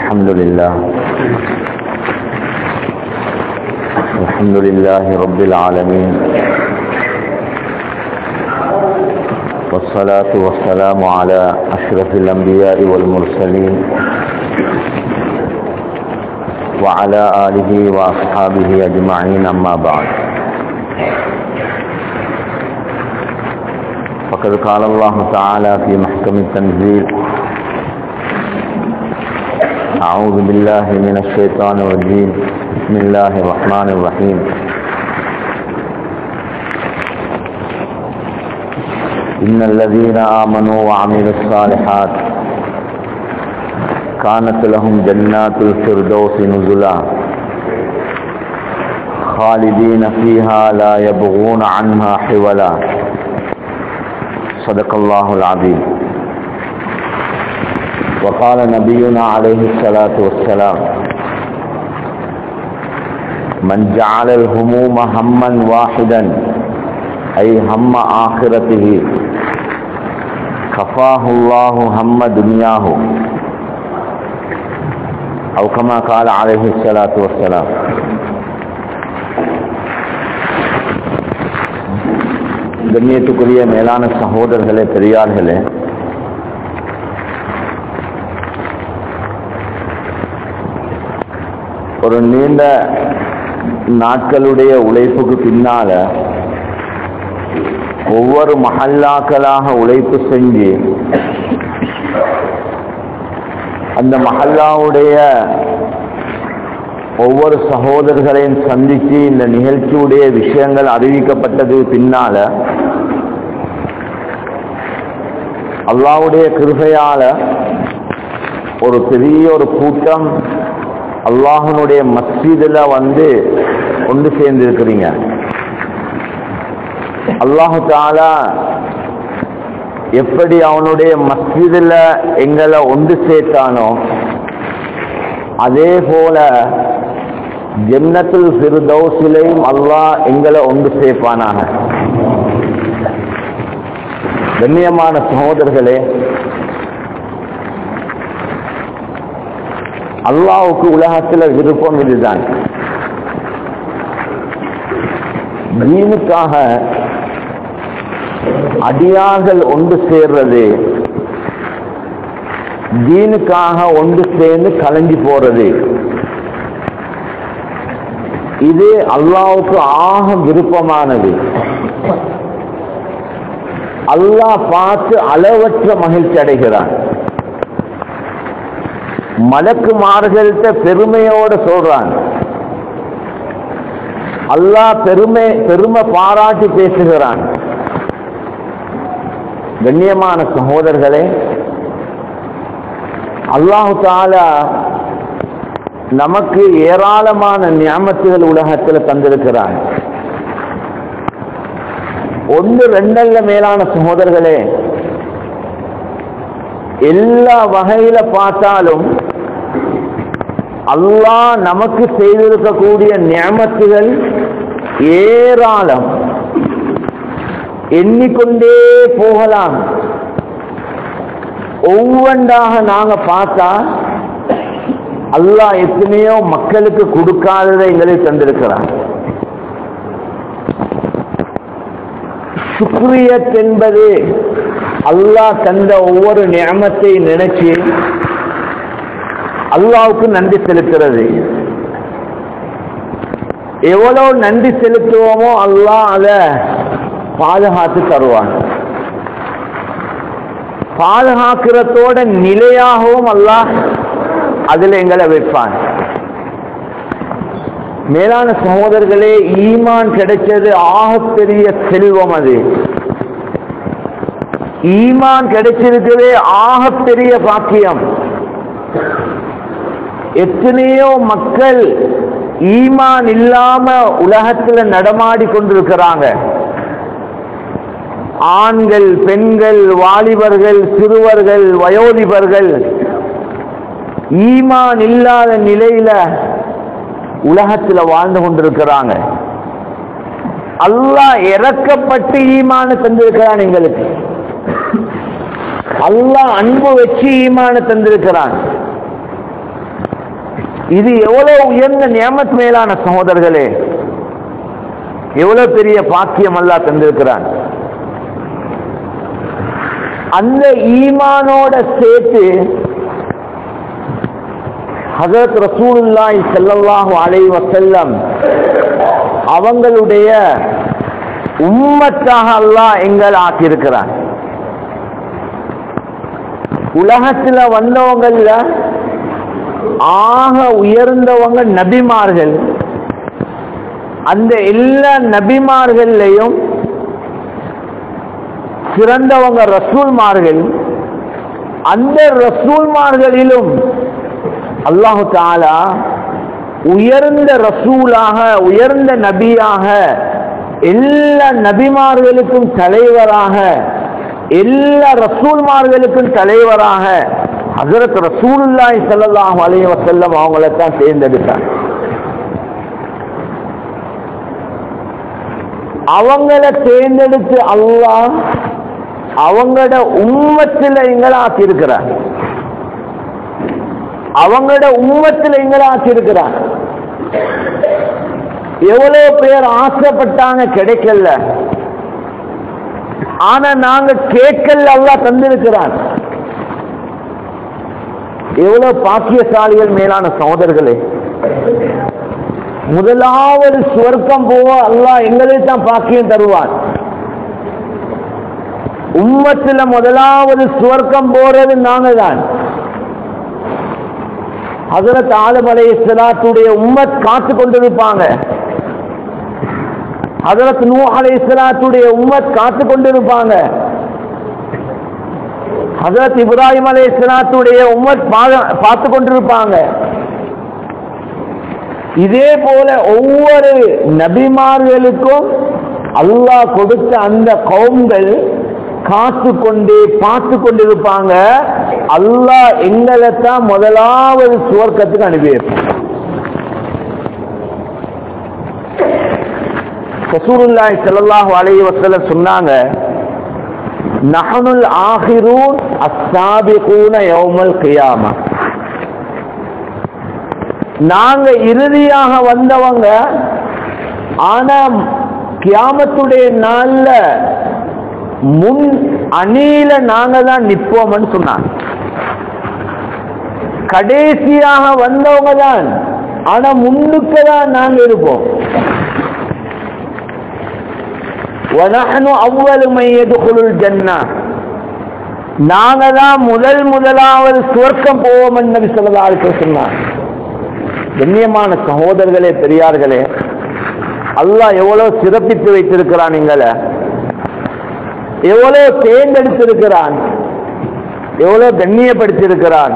الحمد لله الحمد لله رب العالمين والصلاة والسلام على أشرف الأنبياء والمرسلين وعلى آله وأصحابه أجمعين أما بعد فقد قال الله تعالى في محكم التنزيل أعوذ بالله من الشيطان الرجيم بسم الله الرحمن الرحيم إن الذين آمنوا وعملوا الصالحات كانت لهم جنات الفردوس نزلا خالدين فيها لا يبغون عنها حولا صدق الله العظيم وقال نبينا عليه الصلاة والسلام من جعل الهموم هما واحدا أي هم آخرته كفاه الله هم دنياه أو كما قال عليه الصلاة والسلام கண்ணியத்துக்குரிய மேலான சகோதரர்களே பெரியார்களே ஒரு நீண்ட நாட்களுடைய உழைப்புக்கு பின்னால ஒவ்வொரு மஹல்லாக்களாக உழைப்பு செஞ்சு அந்த மஹல்லாவுடைய ஒவ்வொரு சகோதரர்களையும் சந்தித்து இந்த நிகழ்ச்சியுடைய விஷயங்கள் அறிவிக்கப்பட்டது பின்னால அல்லாவுடைய கிருபையால ஒரு பெரிய ஒரு கூட்டம் அல்லாஹனுடைய மஸ்ஜிதில் வந்து ஒன்று சேர்ந்திருக்கிறீங்க அல்லாஹு தாலா எப்படி அவனுடைய மஸ்ஜிதில் எங்களை ஒன்று சேர்த்தானோ அதே போல ஜன்னத்துல் ஃபிர்தௌஸிலையும் அல்லாஹ் எங்களை ஒன்று சேர்ப்பானாக கண்ணியமான சகோதரர்களே அல்லாவுக்கு உலகத்தில் விருப்பம் இதுதான் தீனுக்காக அடியார்கள் ஒன்று சேர்றது தீனுக்காக ஒன்று சேர்ந்து கலங்கி போறது இது அல்லாவுக்கு ஆக விருப்பமானது அல்லாஹ் பார்த்து அளவற்ற மகிழ்ச்சி அடைகிறான் மலக்குமார்கள்ட்ட பெருமையோட சொல்றான் அல்லாஹ் பெருமை பெருமை பாராட்டி பேசுகிறான் கண்ணியமான சகோதரர்களே அல்லாஹு தாலா நமக்கு ஏராளமான ஞாபகத்துகள் உலகத்தில் தந்திருக்கிறான் ஒன்று ரெண்டல்ல மேலான சகோதரர்களே எல்லா வகையில பார்த்தாலும் அல்லாஹ் நமக்கு செய்திருக்கக்கூடிய ஞாபகத்துகள் ஏராளம் எண்ணிக்கொண்டே போகலாம் ஒவ்வொன்றாக நாங்க பார்த்தா அல்லாஹ் எத்தனையோ மக்களுக்கு கொடுக்காததை எங்களை தந்திருக்கிறார் சுக்ரியத் என்பது அல்லாஹ் தந்த ஒவ்வொரு நியமத்தை நினைச்சு அல்லாவுக்கு நன்றி செலுத்துறது எவ்வளவு நன்றி செலுத்துவோமோ அல்லாஹ் அதை பாதுகாத்து தருவான் பாதுகாக்கிறதோட நிலையாகவும் அல்லாஹ் அதுல எங்களை வைப்பான் மேலான சகோதரர்களே ஈமான் கிடைச்சது ஆகப்பெரிய செல்வம் அது ஈமான் கிடைச்சிருக்கிறதே ஆகப்பெரிய பாக்கியம் எத்தனையோ மக்கள் ஈமான் இல்லாம உலகத்துல நடமாடி கொண்டிருக்கிறாங்க ஆண்கள் பெண்கள் வாலிபர்கள் சிறுவர்கள் வயோதிபர்கள் ஈமான் இல்லாத நிலையில உலகத்துல வாழ்ந்து கொண்டிருக்கிறாங்க அல்லாஹ் இறக்கப்பட்டு ஈமான தந்திருக்கிறான் எங்களுக்கு அல்லாஹ் அன்பு வச்சு ஈமான தந்திருக்கிறான் இது எவ்வளவு உயர்ந்த நியமத் மேலான சகோதரர்களே எவ்வளவு பெரிய பாக்கியம் அல்லாஹ் தந்திருக்கிறான் அந்த ஈமானோட சேர்த்து ஹசரத் ரசூலுல்லாஹி ஸல்லல்லாஹு அலைஹி வஸல்லம் அவங்களுடைய உம்மத்தாக அல்லாஹ் எங்கள் ஆக்கியிருக்கிறான் உலகத்துல வந்தவங்கல்ல ஆக உயர்ந்தவங்க நபிமார்கள் அந்த எல்லா நபிமார்கள்லையும் சிறந்தவங்க ரசூல்மார்கள் அந்த ரசூல்மார்களிலும் அல்லாஹு தாலா உயர்ந்த ரசூலாக உயர்ந்த நபியாக எல்லா நபிமார்களுக்கும் தலைவராக எல்லா ரசூல்மார்களுக்கும் தலைவராக ஹசரத் ரசூலுல்லாஹி ஸல்லல்லாஹு அலைஹி வஸல்லம் அவங்கள தான் தேர்ந்தெடுத்தார் அவங்கள தேர்ந்தெடுத்து அல்லாஹ் அவங்களோட உம்மத்தில் எங்களை ஆக்கியிருக்கிறார் அவங்களோட உம்மத்தில் எங்களை ஆக்கியிருக்கிறார் எவ்வளவு பேர் ஆசைப்பட்டாங்க கிடைக்கல ஆனா நாங்க கேட்கல அல்லா தந்திருக்கிறான் எவ்வளவு பாக்கியசாலிகள் மேலான சகோதரர்களே முதலாவது சுவர்க்கம் போக அல்லாஹ் எங்களே தான் பாக்கியம் தருவான் உம்மத்துல முதலாவது சுவர்க்கம் போறது நாங்க தான் ஹசரத் ஆலம் அலை இஸ்லாத்துடைய உம்மத் காத்து கொண்டிருப்பாங்க ஹசரத் நூ அலை இஸ்லாத்துடைய உம்மத் காத்து கொண்டிருப்பாங்க ஹசரத் இப்ராஹிம் அலை இஸ்லாத்துடைய உம்மத் பார்த்து கொண்டிருப்பாங்க இதே போல ஒவ்வொரு நபிமார்களுக்கும் அல்லாஹ் கொடுத்த அந்த கவுங்கள் காத்து கொண்டே பார்த்து கொண்டிருப்பாங்க அல்லாஹ் எங்களை தான் முதலாவது சுவர்க்கத்துக்கு அனுப்பி வைப்பான் ரசூலுல்லாஹி ஸல்லல்லாஹு அலைஹி வஸல்லம் சொன்னாங்க நஹனுல் ஆஹிரூன் அஸ்ஸாபிகூன யௌமல் கியாமா நாங்க இறுதியாக வந்தவங்க ஆனா கியாமத்துடைய நாள்ல முன் அணியில நாங்க தான் நிற்போம்னு சொன்னாங்க கடைசியாக வந்தவங்க தான் ஆனா முன்னுக்கு தான் நாங்க இருப்போம் அவ்வளவு மையதுக்குள் ஜன்னா நாங்க தான் முதல் முதலாவது சுவர்க்கம் போவோம் நபி சொல்லலாருக்கு சொன்னார் கண்ணியமான சகோதரர்களே பெரியார்களே அல்லாஹ் எவ்வளவு சிறப்பித்து வைத்திருக்கிறான் எங்களை எவ்வளவு தேர்ந்தெடுத்திருக்கிறான் எவ்வளவு கண்ணியப்படுத்தியிருக்கிறான்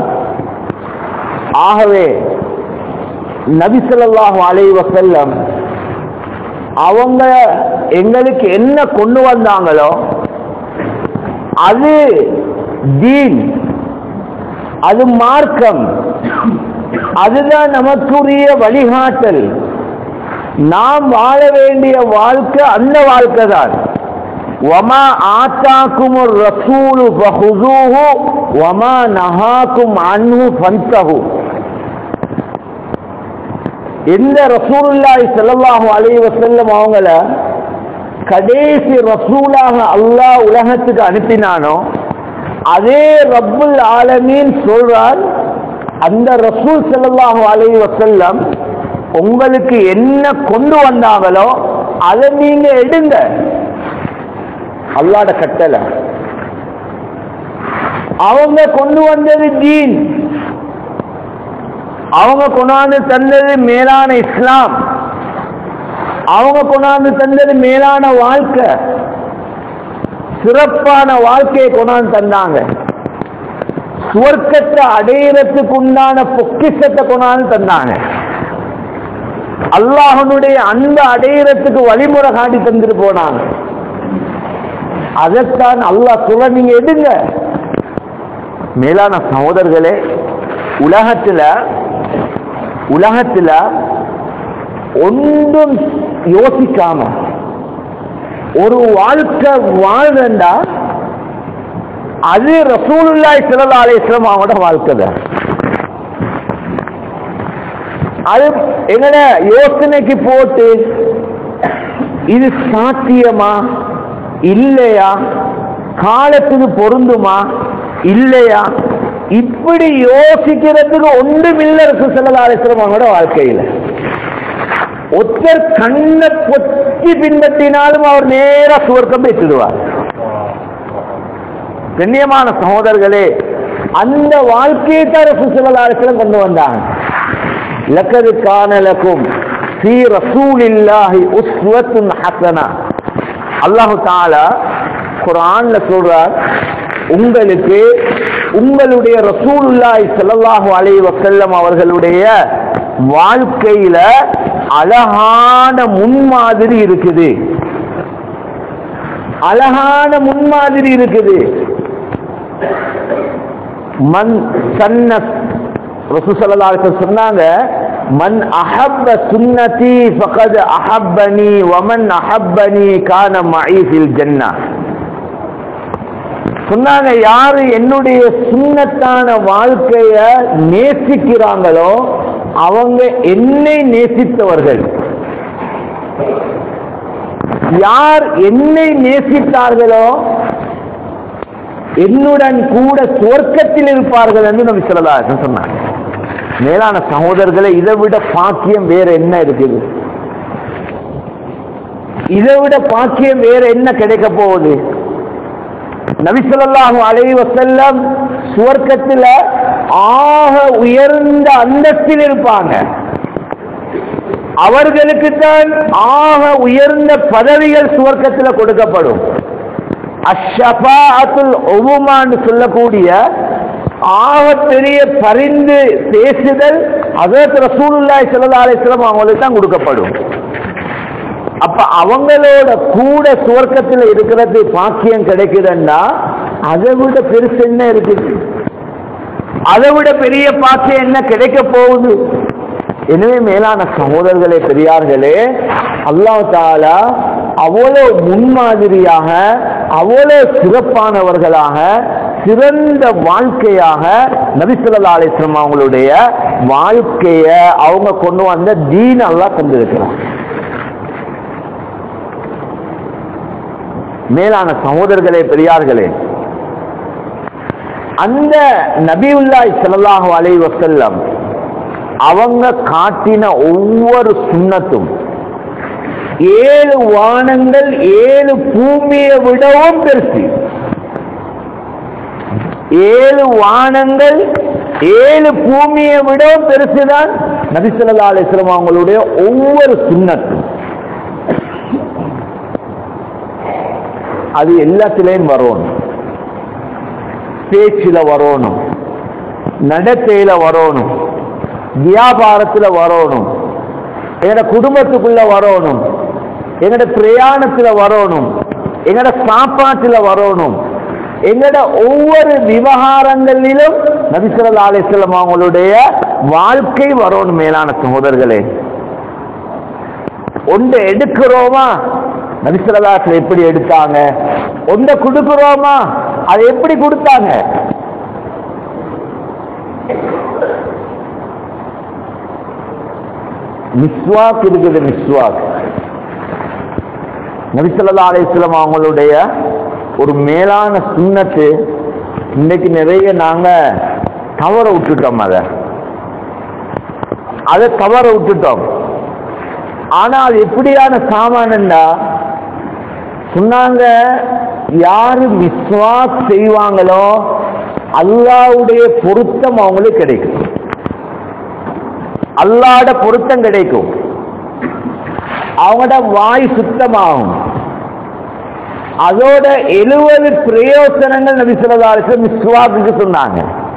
ஆகவே நபிசல்லாஹு அலை வசல்லம் அவங்க எங்களுக்கு என்ன கொண்டு வந்தாங்களோ அது தீன் அது மார்க்கம் அதுதான் நமக்குரிய வழிகாட்டல் நாம் வாழ வேண்டிய வாழ்க்கை அந்த வாழ்க்கை தான் وما آتاكم الرسول فخذوه وما نهاكم عنه فانتهوا எந்த ரசூலுல்லாஹி ஸல்லல்லாஹு அலைஹி வஸல்லம் அவங்கள கடைசி ரசூலாக அல்லாஹ் உலகத்துக்கு அனுப்பினானோ அதே ரப்புல் ஆலமீன் சொல்றார் அந்த ரசூல் ஸல்லல்லாஹு அலைஹி வஸல்லம் உங்களுக்கு என்ன கொண்டு வந்தாங்களோ அதை நீங்க எடுங்க அல்லாட கட்டளை அவங்க கொண்டு வந்தது தீன் அவங்க கொண்டாந்து தந்தது மேலான இஸ்லாம் அவங்க கொண்டாந்து தந்தது மேலான வாழ்க்கை சிறப்பான வாழ்க்கையை கொண்டாந்து தந்தாங்க சுவர்க்கத்தை அடையிறதுக்கு உண்டான பொக்கிஷத்தை கொண்டாந்து தந்தாங்க அல்லாஹனுடைய அன்பு அடையிறதுக்கு வழிமுறை காட்டி தந்துட்டு போனாங்க அதைத்தான் அல்லாஹ் சொல்ல நீங்க எடுங்க மேலான சகோதரர்களே உலகத்துல உலகத்துல ஒன்றும் யோசிக்காம ஒரு வாழ்க்கை வாழ்ந்தா அது ரசூலுல்லாய் சிலல்லா அலிஸ்லாம் அவங்களோட வாழ்க்கை தான் அது எங்கட யோசனைக்கு போட்டு இது சாத்தியமா இல்லையா காலத்துக்கு பொருந்துமா இல்லையா இப்படி யோசிக்கிறதுக்கு ஒன்றுமில்ல செல்லதாலேஸ்வரமாவோட வாழ்க்கையில ஒருத்தர் கண்ணை பொத்தி பின்பற்றினாலும் அவர் நேரா சுவர்க்கம் பெற்றுடுவார் கண்ணியமான சகோதரர்களே அந்த வாழ்க்கையை தான் ரசூசல்லாஸ்லம் கொண்டு வந்தாங்க லக்கது காணலக்கும் ஸ்ரீ ரசூலில்லாஹி உஸ்வத்துன் ஹசனா அல்லாஹு தாலா குரான்ல சொல்றார் உங்களுக்கு உங்களுடைய ரசூலுல்லாஹி ஸல்லல்லாஹு அலைஹி வஸல்லம் அவர்களுடைய வாழ்க்கையில அழகான முன்மாதிரி இருக்குது அழகான முன்மாதிரி இருக்குது மன் சன்ன ரசூசல்லாஹு சொன்னாங்க மன் அஹப்ப சுன்னதி ஃபகத் அஹப்பனி வமன் அஹப்பனி கான மஇ ஃபில் ஜன்னா சொன்னாங்க யாரு என்னுடைய சுண்ணத்தான வாழ்க்கைய நேசிக்கிறாங்களோ அவங்க என்னை நேசித்தவர்கள் யார் என்னை நேசித்தார்களோ என்னுடன் கூட சுவர்க்கத்தில் இருப்பார்கள் என்று நபி சொல்லலாம் சொன்னாங்க மேலான சகோதரர்களை இதை விட பாக்கியம் வேற என்ன இருக்குது இதை விட பாக்கியம் வேற என்ன கிடைக்க போகுது நபிசல்லாஹு அலைஹி வஸல்லம் சுவர்க்கத்தில் ஆக உயர்ந்த அந்தஸ்தில் இருப்பாங்க அவர்களுக்கு தான் ஆக உயர்ந்த பதவிகள் சுவர்க்கத்தில் கொடுக்கப்படும் அஷபாத்துல் ஒவுமான்னு சொல்லக்கூடிய ஆக பெரிய பரிந்து பேசுதல் அதற்கு ரசூலுல்லாய் ஸல்லல்லாஹு அலைஹி வஸல்லம் அவங்களுக்கு தான் கொடுக்கப்படும் அப்ப அவங்களோட கூட சுவர்க்கத்தில் இருக்கிறது பாக்கியம் கிடைக்குதுன்னா அதை விட பெருசு என்ன இருக்குது அதை விட பெரிய பாக்கியம் என்ன கிடைக்க போகுது எனவே மேலான சகோதரர்களே பெரியார்களே அல்லாஹ் தாலா அவ்வளவு முன்மாதிரியாக அவ்வளவு சிறப்பானவர்களாக சிறந்த வாழ்க்கையாக நபிசுல்லா அலிஸ்லாம் அவங்களுடைய வாழ்க்கைய அவங்க கொண்டு வந்த தீன் அல்லாஹ் தந்திருக்கிறார் மேலான சகோதரர்களே பெரியார்களே அந்த நபியுல்லாய் ஸல்லல்லாஹு அலைஹி வஸல்லம் அவங்க காட்டின ஒவ்வொரு சுண்ணத்தும் ஏழு வானங்கள் ஏழு பூமியை விடவும் பெருசு ஏழு வானங்கள் ஏழு பூமியை விடவும் பெருசுதான் நபிசல்லா அலிஸ்லாம் அவங்களுடைய ஒவ்வொரு சுண்ணத்தும் அது எல்லாத்திலையும் வரணும் பேச்சில வரணும் நடத்தையில வரணும் வியாபாரத்துல வரணும் எங்கட குடும்பத்துக்குள்ள வரணும் எங்கட பிரயாணத்துல வரணும் எங்கட சாப்பாட்டுல வரணும் எங்கட ஒவ்வொரு விவகாரங்களிலும் நபிசல்லா அலிஸ்லாம் அவங்களுடைய வாழ்க்கை வரணும் மேலான சகோதரர்களே ஒன்று எடுக்கிறோமா நபிசல்லாசில் எப்படி எடுத்தாங்க ஒன்றை கொடுக்கிறோமா அதை எப்படி கொடுத்தாங்க மிஸ்வாக் இருக்குது மிஸ்வாக் நபிசல்லா அலிஸ்லாம் அவங்களுடைய ஒரு மேலான சுண்ணத்து இன்னைக்கு நிறைய நாங்க தவற விட்டுட்டோம் அதை அதை தவற விட்டுட்டோம் ஆனா அது எப்படியான சாமானண்டா சொன்னாங்க யாரு விஸ்வாஸ் செய்வாங்களோ அல்லாவுடைய பொருத்தம் அவங்களுக்கு கிடைக்கும் அல்லாட பொருத்தம் கிடைக்கும் அவங்களோட வாய் சுத்தமாகும் அதோட எழுபது பிரயோசனங்கள் நபி சொல்லதாருக்கு மிஸ்வாக்கு சொன்னாங்க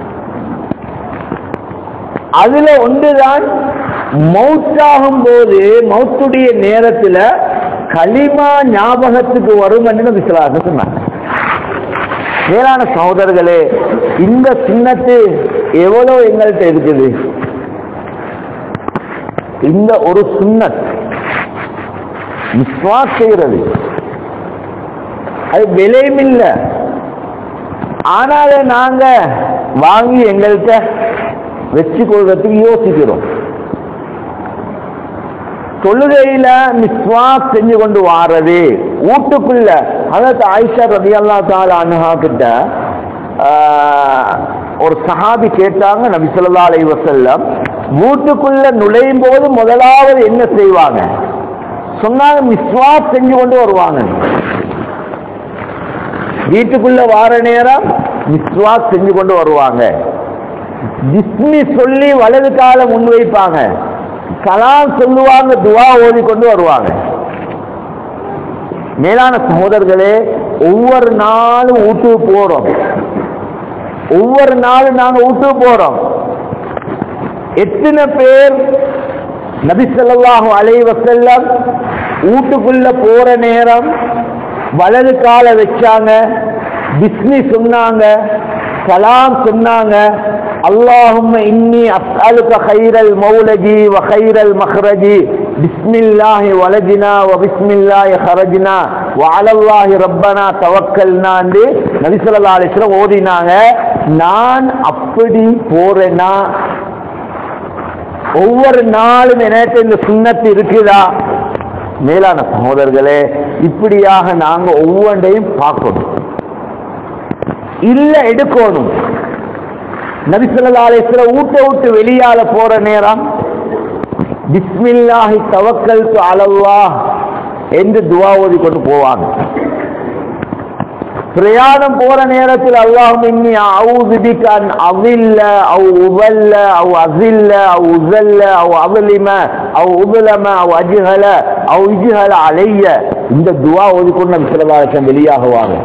அதுல ஒன்றுதான் மௌத்தாகும் போது மௌத்துடைய நேரத்துல களிமா ஞாபகத்துக்கு வரும் என்று நபி சொல்லதாருக்கு சொன்னாங்க மேலான சகோதரர்களே இந்த சின்னத்து எவ்வளவு எங்கள்கிட்ட இருக்குது இந்த ஒரு சுண்ணத் மிஸ்வாக் செய்கிறது அது விலையும் இல்லை ஆனாலும் நாங்க வாங்கி எங்கள்கிட்ட வச்சு கொள்றதுக்கு யோசிக்கிறோம் தொழுகையில மிஸ்வாக் செஞ்சு கொண்டு வாரது வீட்டுக்குள்ள அதாவது ஆயிஷா ரதி அல்லா தால அனுகா கிட்ட ஆஹ், ஒரு சஹாபி கேட்டாங்க நபி ஸல்லல்லாஹு அலைஹி வஸல்லம் வீட்டுக்குள்ள நுழையும் போது முதலாவது என்ன செய்வாங்க சொன்னாங்க மிஸ்வாக் செஞ்சு கொண்டு வருவாங்க வீட்டுக்குள்ள வார நேரம் மிஸ்வாக் செஞ்சு கொண்டு வருவாங்க ஜிஸ்மி சொல்லி வலது கால முன்வைப்பாங்க கலாம் சொல்லுவாங்க துவா ஓதி கொண்டு வருவாங்க மேலான சகோதரர்களே ஒவ்வொரு நாளும் வீட்டுக்கு போறோம் ஒவ்வொரு நாளும் நாங்க வீட்டுக்கு போறோம் எத்தனை பேர் நபி ஸல்லல்லாஹு அலைஹி வஸல்லம் வீட்டுக்குள்ள போற நேரம் வலது கால வச்சாங்க பிஸ்மி சொன்னாங்க சலாம் சொன்னாங்க اللهم إني أسألك خير المولد وخير المخرج بسم الله ولدنا وبسم الله خرجنا وعلى الله ربنا توكلنا என்று நபி ஸல்லல்லாஹு அலைஹி வஸல்லம் ஓதினாங்க நான் அப்படி போறேனா ஒவ்வொரு நாளும் எனக்கு இந்த சுண்ணத்து இருக்குதா மேலான சகோதரர்களே இப்படியாக நாங்க ஒவ்வொன்றையும் பார்க்கணும் இல்ல எடுக்கணும் நபிசல்லாலேஸ்வர ஊட்ட விட்டு வெளியால போற நேரம் பிஸ்மில்லாஹி தவக்கல் அலல்லாஹ் என்று துவா ஓதி கொண்டு போவாங்க பிரயாணம் போற நேரத்தில் அல்லாஹும் இன்னி அவுது பிக அன் அவில்ல அவ் உவல்ல அவ் அசில்ல அவ் உசல்ல அவ் அவலிம அவ் உபலம அவ் அஜ்ஹல அவ் இஜ்ஹல அலைய இந்த துவா ஓதிக்கொண்டு நம்ம சிலவாரக்கம் வெளியாகுவாங்க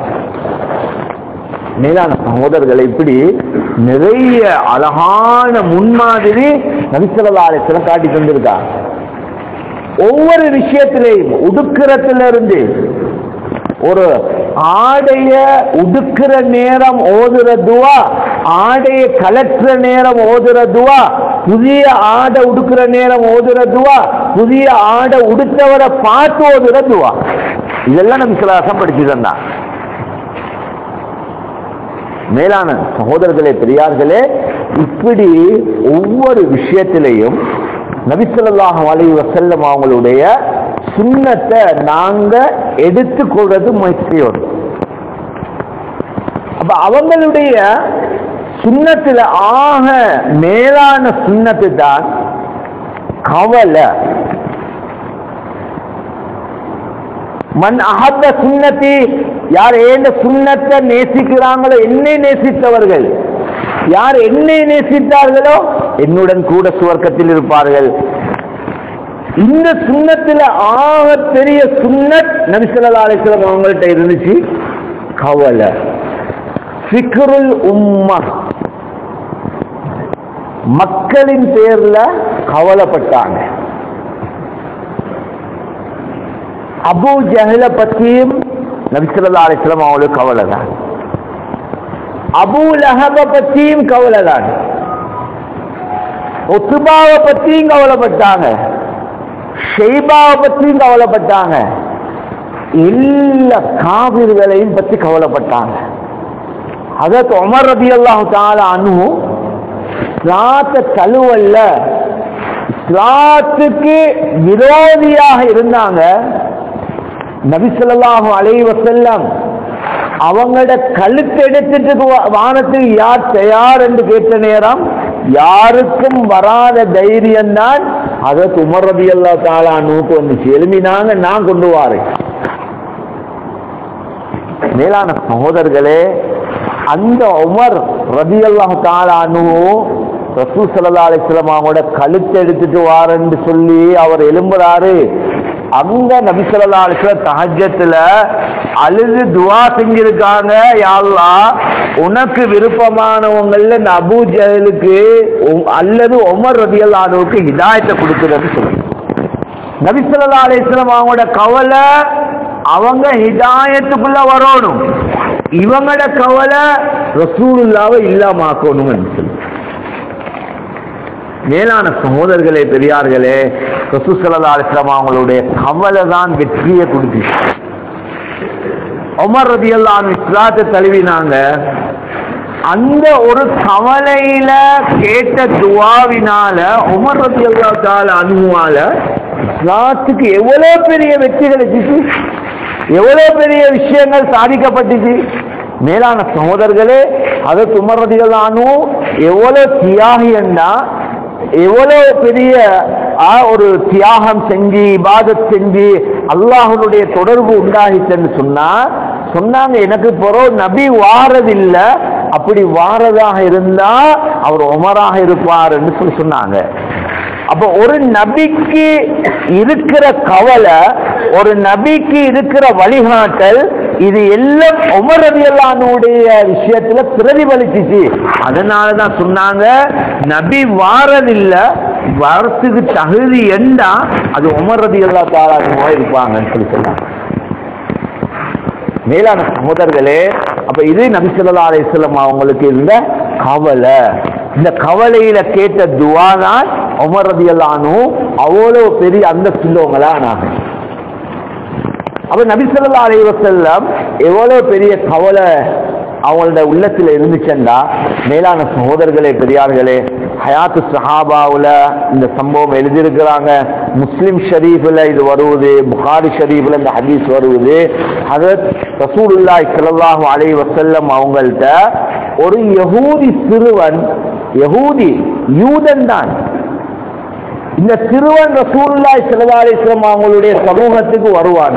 மேலான சகோதரர்களை இப்படி நிறைய அழகான முன்மாதிரி நபிசல்லாலயத்தில் காட்டி தந்திருக்கா ஒவ்வொரு விஷயத்திலையும் உடுக்கிறத்திலிருந்து ஒரு ஆடைய உடுக்கிற நேரம் ஓதுற துவா ஆடைய கலற்ற நேரம் ஓதுற துவா புதிய ஆடை உடுக்கிற நேரம் ஓதுற துவா புதிய ஆடை உடுத்தவரை பார்த்து ஓதுற துவா இதெல்லாம் நம்ம சிலாசம் படிச்சு தந்தான் மேலான சகோதரர்களே பெரியார்களே இப்படி ஒவ்வொரு விஷயத்திலையும் நபிசல்லாஹ் அலைஹி வஸல்லம் அவங்களுடைய சுண்ணத்தை நாங்க எடுத்துக்கொள்றது முயற்சியோடு அப்ப அவங்களுடைய சுண்ணத்துல ஆக மேலான சுண்ணத்து தான் கவலை மண் அகத்த சுண்ணத்தி யார் ஏந்த சுண்ணத்தை நேசிக்கிறாங்களோ என்னை நேசித்தவர்கள் யார் என்னை நேசித்தார்களோ என்னுடன் கூட சுவர்க்கத்தில் இருப்பார்கள் இந்த சுண்ணத்துல ஆக பெரிய சுண்ணத் நபிசல்லா அலிஸ்லாம் அவங்கள்ட்ட இருந்துச்சு கவலை ஃபிக்ருல் உம்மா மக்களின் பேர்ல கவலைப்பட்டாங்க அபு ஜஹல பத்தியும் நபிசல்லா அலிஸ்லாம் அவங்களுக்கு கவலை தான் அபு லஹப பத்தியும் கவலை தான் ஒத்துபாவை பத்தியும் கவலைப்பட்டாங்க ஷெய்பாவை பத்தியும் கவலைப்பட்டாங்க எல்லா காவிர்களையும் பத்தி கவலைப்பட்டாங்க அதற்கு உமர் ரபி அல்லாஹு தால அனு இஸ்லாத்த தழுவல்ல இஸ்லாத்துக்கு விரோதியாக இருந்தாங்க நபிசல்லாஹு அலைஹி வஸல்லம் அவங்களோட கழுத்து எடுத்துட்டு வா- வானத்துக்கு யார் தயார் என்று கேட்ட நேரம் யாருக்கும் வராத தைரியம் தான் அதற்கு உமர் ரபி அல்லா தாலா நூக்கு வந்துச்சு எழுமினாங்க நான் கொண்டு வாரேன் மேலான சகோதரர்களே அந்த உமர் ரபி அல்லாஹு தாலானு ரசூல் சல்லா அலிஸ்லாம் அவங்களோட கழுத்து எடுத்துட்டு வாரன்னு சொல்லி அவர் எழும்புறாரு அங்க நபி ஸல்லல்லாஹு அலைஹி வஸல்லம் தஹஜ்ஜத்துல அழுது துஆ செஞ்சிருக்காங்க யா அல்லாஹ் உனக்கு விருப்பமானவங்கள்ல இந்த அபூ ஜஹலுக்கு உ- அல்லது உமர் ரலியல்லாஹு அன்ஹுக்கு ஹிதாயத்தை கொடுக்குறன்னு சொல்லி நபி ஸல்லல்லாஹு அலைஹி வஸல்லம் அவங்களோட கவலை அவங்க ஹிதாயத்துக்குள்ள வரணும் இவங்களோட கவலை ரசூலுல்லாவை இல்லாமாக்கணும்னு சொல்லி மேலான சகோதரர்களே பெரியார்களே ரசூசல்லா அலிஸ்லாம் அவங்களுடைய கவலை தான் வெற்றியை கொடுத்துச்சு உமர் ரதியல்லான் இஸ்லாத்தை தழுவினாங்க அந்த ஒரு கவலையில கேட்ட துவாவினால உமர் ரதியல்லா தால அனுவால இஸ்லாத்துக்கு எவ்வளவு பெரிய வெற்றி கிடைச்சிச்சு எவ்வளவு பெரிய விஷயங்கள் சாதிக்கப்பட்டுச்சு மேலான சகோதரர்களே அதை துமரதிகளானும் எவ்வளவு தியாகின்னா எவ்வளவு பெரிய ஆ, ஒரு தியாகம் செஞ்சு இபாதத் செஞ்சு அல்லாஹனுடைய தொடர்பு உண்டாகிச்சுன்னு சொன்னா சொன்னாங்க எனக்கு பிறகு நபி வாரதில்ல அப்படி வாரதாக இருந்தா அவர் உமராக இருப்பாருன்னு சொல்லி சொன்னாங்க அப்ப ஒரு நபிக்கு இருக்கிற கவலை ஒரு நபிக்கு இருக்கிற வழிகாட்டல் இது எல்லாம் உமர் ரதியல்லானுடைய விஷயத்துல பிரதிபலிச்சுச்சு அதனாலதான் சொன்னாங்க நபி வாரதில்ல வரத்துக்கு தகுதி என்றா அது உமர் ரதியல்லா தாராளமா இருப்பாங்கன்னு சொல்லி சொன்னாங்க மேலான சகோதரர்களே அப்ப இது நபி ஸல்லல்லாஹு அலைஹி வஸல்லம் அவங்களுக்கு இருந்த கவலை இந்த கவலையில கேட்ட துவா தான் உமர் ரதியல்லானு அவ்வளவு பெரிய அந்தஸ்துள்ளவங்களா ஆனாங்க அப்ப நபி ஸல்லல்லாஹு அலைஹி வஸல்லம் எவ்வளவு பெரிய கவலை அவங்களோட உள்ளத்துல இருந்துச்சுண்டா மேலான சகோதரர்களே பெரியார்களே ஹயாத்து சஹாபாவுல இந்த சம்பவம் எழுதியிருக்கிறாங்க முஸ்லிம் ஷரீஃப்ல இது வருவது புகாரி ஷரீஃப்ல இந்த ஹதீஸ் வருவது ஹதரத் ரசூலுல்லாஹி ஸல்லல்லாஹு அலைஹி வஸல்லம் அவங்கள்ட்ட ஒரு யஹூதி சிறுவன் யஹூதி யூதன் தான் இந்த சிறுவன் ரசூலுல்லாஹி ஸல்லல்லாஹு அலைஹி வஸல்லம் அவங்களுடைய சமூகத்துக்கு வருவான்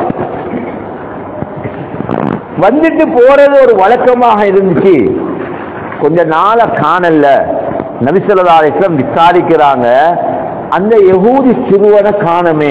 வந்துட்டு போறது ஒரு வழக்கமாக இருந்துச்சு கொஞ்ச நாள காணல நபிசல்லா அலிஸ்லாம் விசாரிக்கிறாங்க அந்த யகூதி சிறுவனை காணமே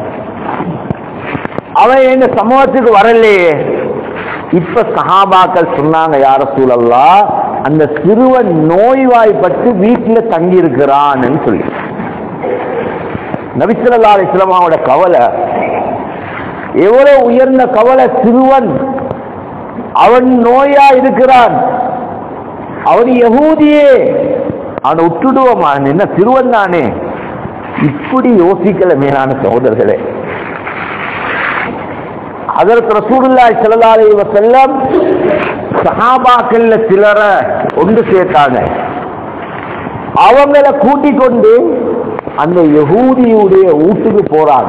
அவன் எங்க சமூகத்துக்கு வரலையே இப்ப சஹாபாக்கள் சொன்னாங்க யார சூழல்லா அந்த சிறுவன் நோய்வாய்ப்பட்டு வீட்டுல தங்கி இருக்கிறான்னு சொல்லி நபிசல்லா அலிஸ்லாமாவோட கவலை எவ்வளவு உயர்ந்த கவலை சிறுவன் அவன் நோயா இருக்கிறான் அவன் யகூதியே அவனை விட்டுடுவோமா என்ன சிறுவன் தானே இப்படி யோசிக்கல மேலான சகோதரர்களே அதற்கு ரசூலுல்லாஹி ஸல்லல்லாஹு அலைஹி வஸல்லம் சஹாபாக்கள்ல சிலரை ஒன்று சேர்த்தாங்க அவங்கள கூட்டிக் கொண்டு அந்த யகூதியுடைய வீட்டுக்கு போறாங்க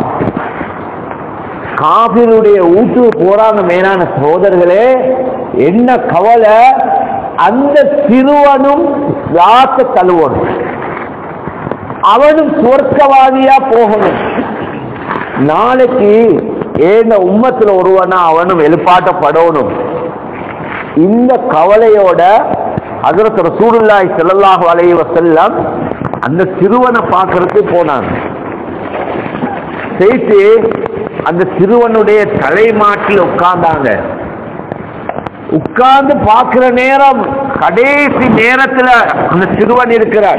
காபிருடைய வீட்டுக்கு போறாங்க மேலான சகோதரர்களே என்ன கவலை அந்த சிறுவனும் ராத்த தழுவணும் அவனும் சுவர்க்கவாதியா போகணும் நாளைக்கு ஏந்த உம்மத்துல ஒருவனா அவனும் எழுப்பாட்டப்படணும் இந்த கவலையோட அதற்கு ரசூலுல்லாஹி ஸல்லல்லாஹு அலைஹி வஸல்லம் அந்த சிறுவனை பார்க்கறதுக்கு போனாங்க போயிட்டு அந்த சிறுவனுடைய தலைமாட்டில் உட்கார்ந்தாங்க உட்கார்ந்து பார்க்கிற நேரம் கடைசி நேரத்துல அந்த சிறுவன் இருக்கிறார்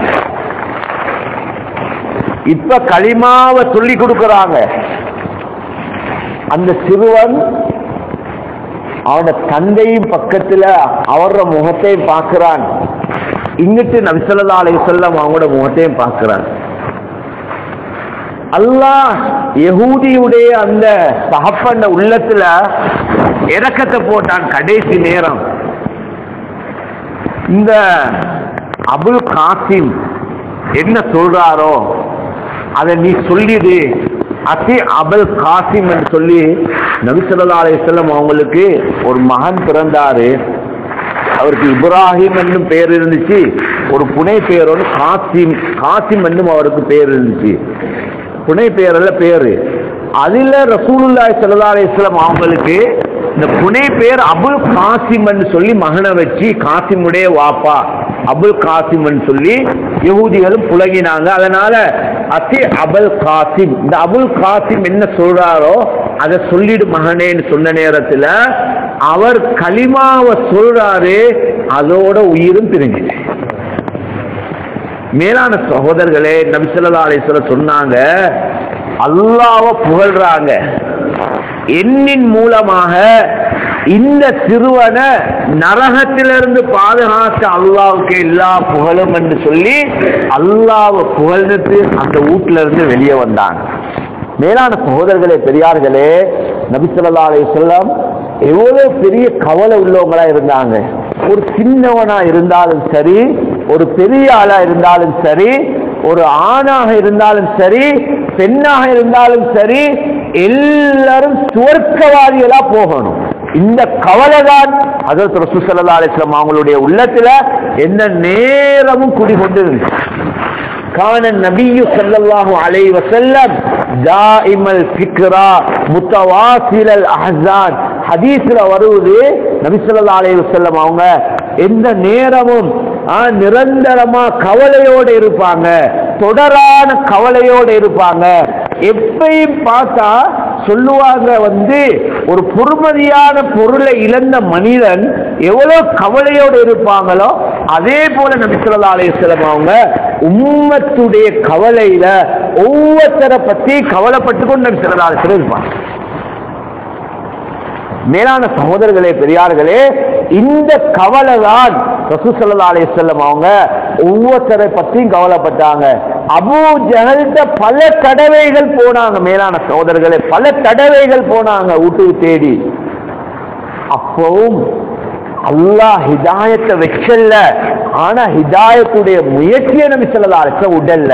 இப்ப களிமாவை சொல்லி கொடுக்கறாங்க அந்த சிறுவன் அவனோட தந்தையும் பக்கத்துல அவரோட முகத்தையும் பார்க்கிறான் இங்கிட்டு நபிசல்லா அலைஹி வஸல்லம் அவங்களோட முகத்தையும் பார்க்கிறான் அல்லாஹ் யகூதியுடைய அந்த சகப்பண்ட உள்ளத்துல இறக்கத்தை போட்டான் கடைசி நேரம் இந்த அபுல் காசிம் என்ன சொல்றாரோ அதை நீ சொல்லிடு அசி அபுல் காசிம் என்று சொல்லி நபிசல்லா அலையம் அவங்களுக்கு ஒரு மகன் பிறந்தாரு அவருக்கு இப்ராஹிம் என்னும் பேர் இருந்துச்சு ஒரு புனை பேரோடு காசிம் காசிம் என்னும் அவருக்கு பேர் இருந்துச்சு புனை பேரல்ல பேரு அதுல ரசூலுல்லாஹி ஸல்லல்லாஹு அலைஹி வஸல்லம் அவங்களுக்கு இந்த புனை பேர் அபுல் காசிம் சொல்லி மகனை வச்சு காசிமுடைய வாப்பா அபுல் காசிம் சொல்லி யகூதிகளும் புலகினாங்க அதனால அசி அபுல் காசிம் இந்த அபுல் காசிம் என்ன சொல்றாரோ அதை சொல்லிடு மகனேன்னு சொன்ன நேரத்துல அவர் களிமாவை சொல்றாரு அதோட உயிரும் பிரிஞ்சுச்சு மேலான சகோதரர்களே நபிசல்லா அலிஸ்வர சொன்னாங்க அல்லாவ புகழ்றாங்க எண்ணின் மூலமாக இந்த சிறுவனை நரகத்திலிருந்து பாதுகாக்க அல்லாவுக்கு எல்லா புகழும் என்று சொல்லி அல்லாவை புகழ்ந்துட்டு அந்த வீட்டுல இருந்து வெளியே வந்தாங்க மேலான சகோதரர்களே பெரியார்களே நபிசல்லா அலிஸ்லாம் எவ்வளவு பெரிய கவலை உள்ளவங்களா இருந்தாங்க ஒரு சின்னவனா இருந்தாலும் சரி ஒரு பெரிய ஆளா இருந்தாலும் சரி ஒரு ஆணாக இருந்தாலும் சரி பெண்ணாக இருந்தாலும் சரி எல்லாரும் சுவர்க்கவாதிகளா போகணும் இந்த கவலை தான் அதற்கு ரசூசல்லா அலிஸ்லாம் அவங்களுடைய உள்ளத்துல எந்த நேரமும் குடிகொண்டு இருந்துச்சு كان النبي صلى الله عليه وسلم دائم الفكرة متواصل الاحزان ஹதீஸ்ல வருவது நபி ஸல்லல்லாஹு அலைஹி வஸல்லம் அவங்க எந்த நேரமும் ஆ, நிரந்தரமா கவலையோட இருப்பாங்க தொடரான கவலையோட இருப்பாங்க எப்பயும் பார்த்தா சொல்லுவாங்க வந்து ஒரு பொறுமதியான பொருளை இழந்த மனிதன் எவ்வளவு கவலையோட இருப்பாங்களோ அதே போல நபி ஸல்லல்லாஹு அலைஹி வஸல்லம் அவங்க உம்மத்துடைய கவலையில ஒவ்வொருத்தரை பத்தி கவலைப்பட்டு கொண்டு நபி ஸல்லல்லாஹு அலைஹி வஸல்லம் இருப்பாங்க மேலான சகோதரர்களே பெரியார்களே இந்த கவலை தான் ரசூசல்லா அலையம் அவங்க ஒவ்வொருத்தரை பற்றியும் கவலைப்பட்டாங்க அபூ ஜஹல்கிட்ட பல தடவைகள் போனாங்க மேலான சகோதரர்களே பல தடவைகள் போனாங்க வீட்டுக்கு தேடி அப்பவும் அல்லாஹ் ஹிதாயத்தை வச்சல்ல ஆனா ஹிதாயத்துடைய முயற்சியை நபி சொல்லலா அழைச்ச உடல்ல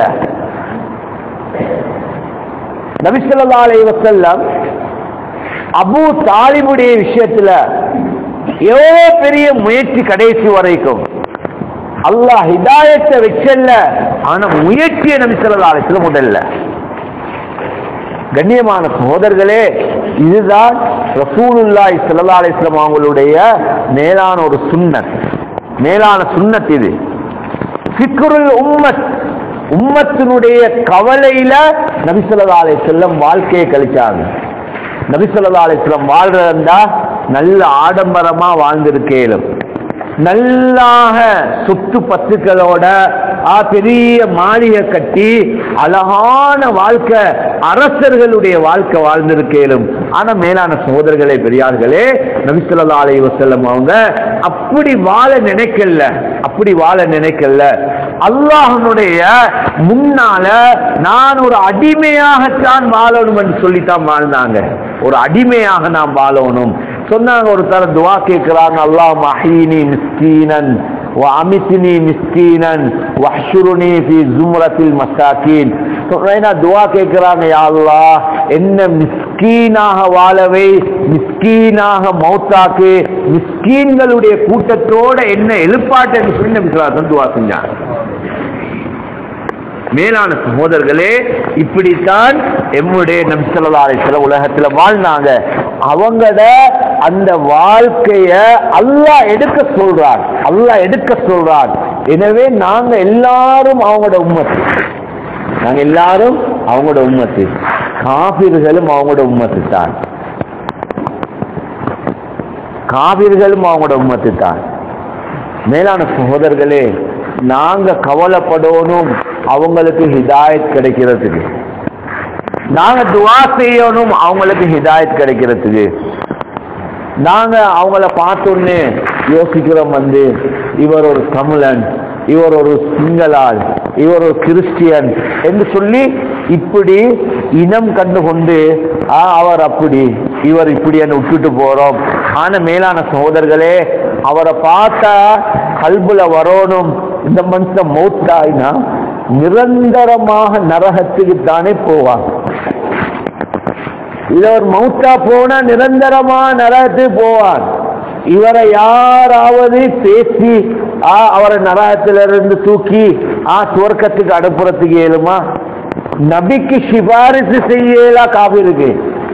நபி சொல்லலா அலைஹி வஸல்லம் அபு தாலிபுடைய விஷயத்துல எவ்வளவு பெரிய முயற்சி கடைசி வரைக்கும் அல்லாஹ் ஹிதாயத்தை வச்சல்ல ஆனா முயற்சியை நபி சொல்லலா அழைச்சல முதல்ல கண்ணியமான சகோதரர்களே இதுதான் ரசூலுல்லாஹி ஸல்லல்லாஹு அலைஹி வஸல்லம் அவங்களுடைய மேலான ஒரு சுன்னத் மேலான சுன்னத் இது ஃபிக்ருல் உம்மத் உம்மத்தினுடைய கவலையில நபி ஸல்லல்லாஹு அலைஹி வஸல்லம் வாழ்க்கையை கழிச்சாங்க நபி ஸல்லல்லாஹு அலைஹி வஸல்லம் வாழ்றதா நல்ல ஆடம்பரமா வாழ்ந்திருக்கேலும் நல்லாக சொத்து பத்துக்களோட ஆ, பெரிய மாளிகை கட்டி அழகான வாழ்க்கை அரசர்களுடைய வாழ்க்கை வாழ்ந்திருக்கேலும் ஆனா மேலான சகோதரர்களே பெரியார்களே நபிசுல்லா அலை வசல்லம் அவங்க அப்படி வாழ நினைக்கல அப்படி வாழ நினைக்கல அல்லாஹனுடைய முன்னால நான் ஒரு அடிமையாகத்தான் வாழணும் என்று சொல்லித்தான் வாழ்ந்தாங்க ஒரு அடிமையாக நாம் வாழணும் சொன்னாங்க ஒரு தர துவா கேட்கிறாங்க அல்லாஹ் மஹீனி மிஸ்கீனன் وأمتني مسكينا واحشرني في زمرة المساكين சொல்றேன்னா துவா கேட்கிறாங்க யா அல்லாஹ் என்ன மிஸ்கீனாக வாழவை மிஸ்கீனாக மௌத்தாக்கு மிஸ்கீன்களுடைய கூட்டத்தோட என்ன எழுப்பாட்டு என்று சொல்லி நபி ஸல்லல்லாஹு அலைஹி வஸல்லம் துவா செஞ்சாங்க மேலான சகோதரர்களே இப்படித்தான் எம்முடைய நபி ஸல்லல்லாஹு அலைஹி வஸல்லம் உலகத்துல வாழ்ந்தாங்க அவங்கள அந்த வாழ்க்கைய அல்லாஹ் எடுக்க சொல்றார் அல்லாஹ் எடுக்க சொல்றார் எனவே நாங்க எல்லாரும் அவங்களோட உம்மத்து நாங்க எல்லாரும் அவங்களோட உம்மத்து காபிர்களும் அவங்களோட உம்மத்து தான் காபிர்களும் அவங்களோட உம்மத்து தான் மேலான சகோதரர்களே நாங்க கவலைப்படணும் அவங்களுக்கு ஹிதாயத் கிடைக்கிறதுக்கு நாங்க துவா செய்யணும் அவங்களுக்கு ஹிதாயத் கிடைக்கிறதுக்கு நாங்க அவங்கள பார்த்தோன்னே யோசிக்கிறோம் வந்து இவர் ஒரு தமிழன் இவர் ஒரு சிங்களால் இவர் ஒரு கிறிஸ்டியன் என்று சொல்லி இப்படி இனம் கண்டு கொண்டு ஆ, அவர் அப்படி இவர் இப்படி என்று விட்டுட்டு போறோம் ஆனா மேலான சகோதரர்களே அவரை பார்த்தா கல்புல வரணும் இந்த மனுஷன் மௌத்தாயினா நிரந்தரமாக நரகத்துக்கு தானே போவாங்க இத ஒரு மௌத்தா போனா நிரந்தரமா நரகத்துக்கு போவார் இவரை யாராவது பேசி ஆ, அவரை நரகத்திலிருந்து தூக்கி ஆ சுவர்க்கத்துக்கு அனுப்புறதுக்கு இயலுமா நபிக்கு சிபாரிசு செய்யலா காவிருக்கு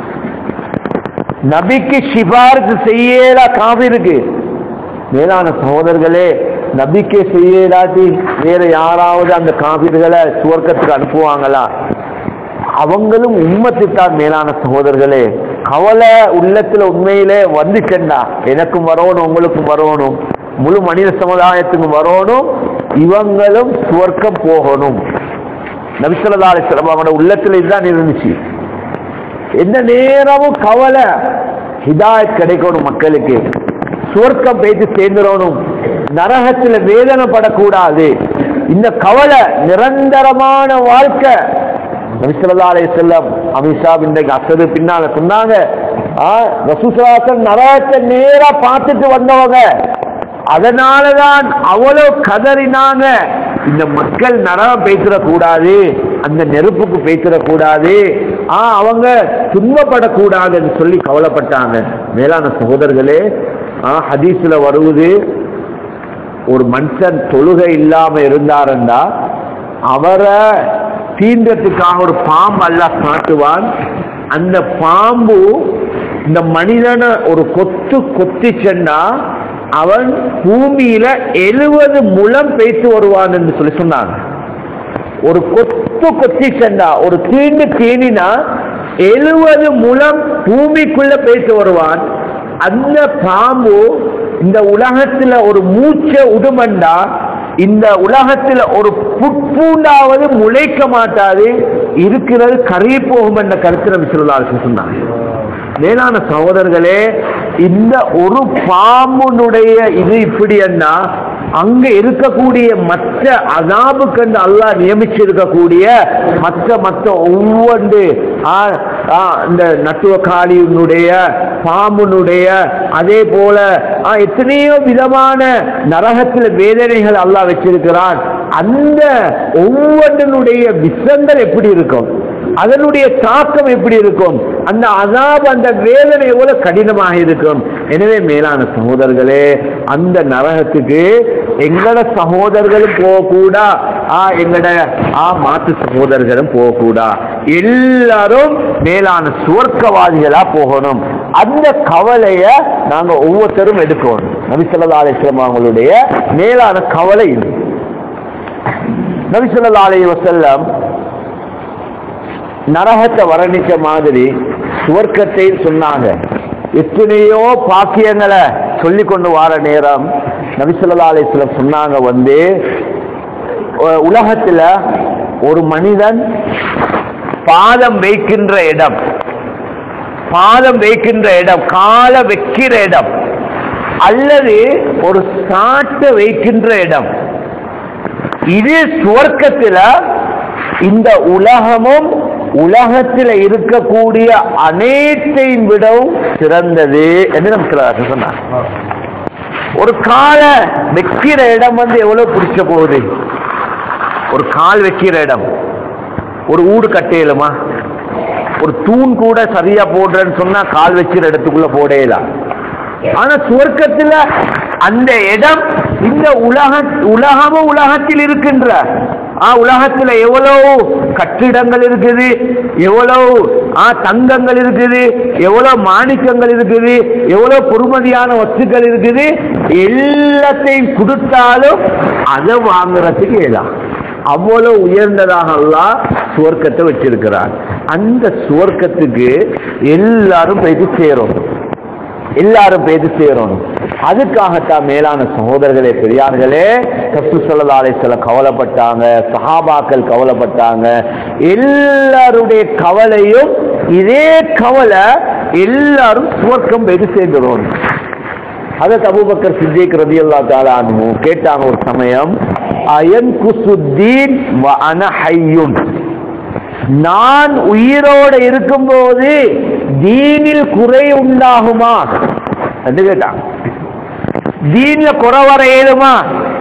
நபிக்கு சிபாரிசு செய்யலா காவிருக்கு மேலான சகோதரர்களே நபிக்கே செய்யலாட்டி வேற யாராவது அந்த காவிர்களை சுவர்க்கத்துக்கு அனுப்புவாங்களா அவங்களும் உம்மத்துத்தான் மேலான சகோதரர்களே கவலை உள்ளத்துல உண்மையிலே வந்துச்சேன்டா எனக்கும் வரணும் உங்களுக்கும் வரணும் முழு மனித சமுதாயத்துக்கும் வரணும் இவங்களும் சுவர்க்கம் போகணும் நபிசல்லா அலிஸ்லாம் அவங்களோட உள்ளத்துல இதுதான் இருந்துச்சு எந்த நேரமும் கவலை ஹிதாயத் கிடைக்கணும் மக்களுக்கு சுவர்க்கம் பேச்சு சேர்ந்துடணும் நரகத்துல வேதனைப்படக்கூடாது இந்த கவலை நிரந்தரமான வாழ்க்கை நபிசல்லா அலைஹி செல்லம் அமித்ஷா இன்றைக்கு அசது பின்னால சொன்னாங்க ஆ, ரசூலுல்லாஹி நரகத்தை நேரா பார்த்துட்டு வந்தவங்க அதனாலதான் அவ்வளவு கதறினாங்க இந்த மக்கள் நரகம் பேசிடக்கூடாது அந்த நெருப்புக்கு பேசிடக்கூடாது ஆ அவங்க துன்பப்படக்கூடாதுன்னு சொல்லி கவலைப்பட்டாங்க மேலான சகோதரர்களே ஆ ஹதீஸ்ல வருவது ஒரு மனுஷன் தொழுகை இல்லாம இருந்தாருண்டா அவரை தீண்டத்துக்காக ஒரு பாம்பு அல்லாஹ் காட்டுவான் அந்த பாம்பு இந்த மனிதனை ஒரு கொத்து கொத்திச்சென்னா அவன் பூமியில எழுவது முழம் பேத்து வருவான் என்று சொல்லி சொன்னாங்க ஒரு கொத்து கொத்தி சென்றா ஒரு தீண்டு தீனினா எழுவது முழம் பூமிக்குள்ள பேத்து வருவான் அந்த பாம்பு இந்த உலகத்துல ஒரு மூச்சை உடுமண்டா இந்த உலகத்துல ஒரு புட்பூண்டாவது முளைக்க மாட்டாது இருக்கிறது கறி போகும் என்ற கருத்து நபி ஸல்லல்லாஹு அலைஹி வஸல்லம் சொன்னாங்க மேலான சகோதரர்களே இந்த ஒரு பாம்புனுடைய இது இப்படி என்ன அங்க இருக்கக்கூடிய மற்ற அதாபுக்கு என்று அல்லாஹ் நியமிச்சிருக்கக்கூடிய மற்ற மற்ற ஒவ்வொன்று ஆ, ஆ, இந்த நட்டுவக்காளியினுடைய பாம்புனுடைய அதே போல ஆ, எத்தனையோ விதமான நரகத்தில் வேதனைகள் அல்லாஹ் வச்சிருக்கிறான் அந்த ஒவ்வொன்றினுடைய விஷங்கள் எப்படி இருக்கும் அதனுடைய தாக்கம் எப்படி இருக்கும் அந்த அதாப் அந்த வேதனை எவ்வளவு கடினமாக இருக்கும் எனவே மேலான சகோதரர்களே அந்த நரகத்துக்கு எங்கட சகோதரர்களும் போகக்கூடா ஆ எங்கட ஆ மாத்து சகோதரர்களும் போகக்கூடா எல்லாரும் மேலான சுவர்க்கவாதிகளா போகணும் அந்த கவலைய நாங்க ஒவ்வொருத்தரும் எடுக்கணும் நபிசல்லா அலிஸ்லாம் அவங்களுடைய மேலான கவலை இது நபிசல்லா அலி வசல்லம் நரகத்தை வர்ணிச்ச மாதிரி சுவர்க்கத்தை சொன்னாங்க எத்தனையோ பாக்கியங்களை சொல்லி கொண்டு வார நேரம் நபிசல்லா அலிஸ்லம் சொன்னாங்க வந்து உ- உலகத்துல ஒரு மனிதன் பாதம் வைக்கின்ற இடம் பாதம் வைக்கின்ற இடம் கால வைக்கிற இடம் அல்லது ஒரு சாட்டை வைக்கின்ற இடம் இது சுவர்க்கத்துல இந்த உலகமும் உலகத்தில் இருக்கக்கூடிய அனைத்தையும் விடவும் சிறந்தது என்று நமக்கு சொன்னார் ஒரு காலை வைக்கிற இடம் வந்து எவ்வளவு பிடிச்ச போகுது ஒரு கால் வைக்கிற இடம் ஒரு ஊடு கட்டையிலுமா ஒரு தூண் கூட சரியா போடுறேன்னு சொன்னா கால் வைக்கிற இடத்துக்குள்ள போடலாம் ஆனா சுவர்க்கத்துல அந்த இடம் இந்த உலக உலகமும் உலகத்தில் இருக்கின்ற ஆ உலகத்துல எவ்வளவு கட்டிடங்கள் இருக்குது எவ்வளவு ஆ தங்கங்கள் இருக்குது எவ்வளவு மாணிக்கங்கள் இருக்குது எவ்வளவு பொறுமதியான வஸ்துக்கள் இருக்குது எல்லாத்தையும் கொடுத்தாலும் அதை வாங்குறதுக்கு ஏதான் அவ்வளவு உயர்ந்ததாக அல்லாஹ் சுவர்க்கத்தை வச்சிருக்கிறார் அந்த சுவர்க்கத்துக்கு எல்லாரும் போயிட்டு சேரும் எல்லாரும் பேசி சேரணும் அதுக்காகத்தான் மேலான சகோதரர்களே பெரியார்களே கப்பு சொல்லலாலே சில கவலைப்பட்டாங்க சஹாபாக்கள் கவலைப்பட்டாங்க எல்லாருடைய கவலையும் இதே கவலை எல்லாரும் சுவர்க்கம் போயிட்டு சேர்ந்துடும் அதற்கு அபூபக்கர் சித்திக் ரதியல்லா தாலானு கேட்டாங்க ஒரு சமயம் அயன் குசுத்தீன் வ அன ஹய்யுன் நான் உயிரோட இருக்கும்போது தீனில் குறை உண்டாகுமா என்று கேட்டான் தீன்ல குறை வர இயலுமா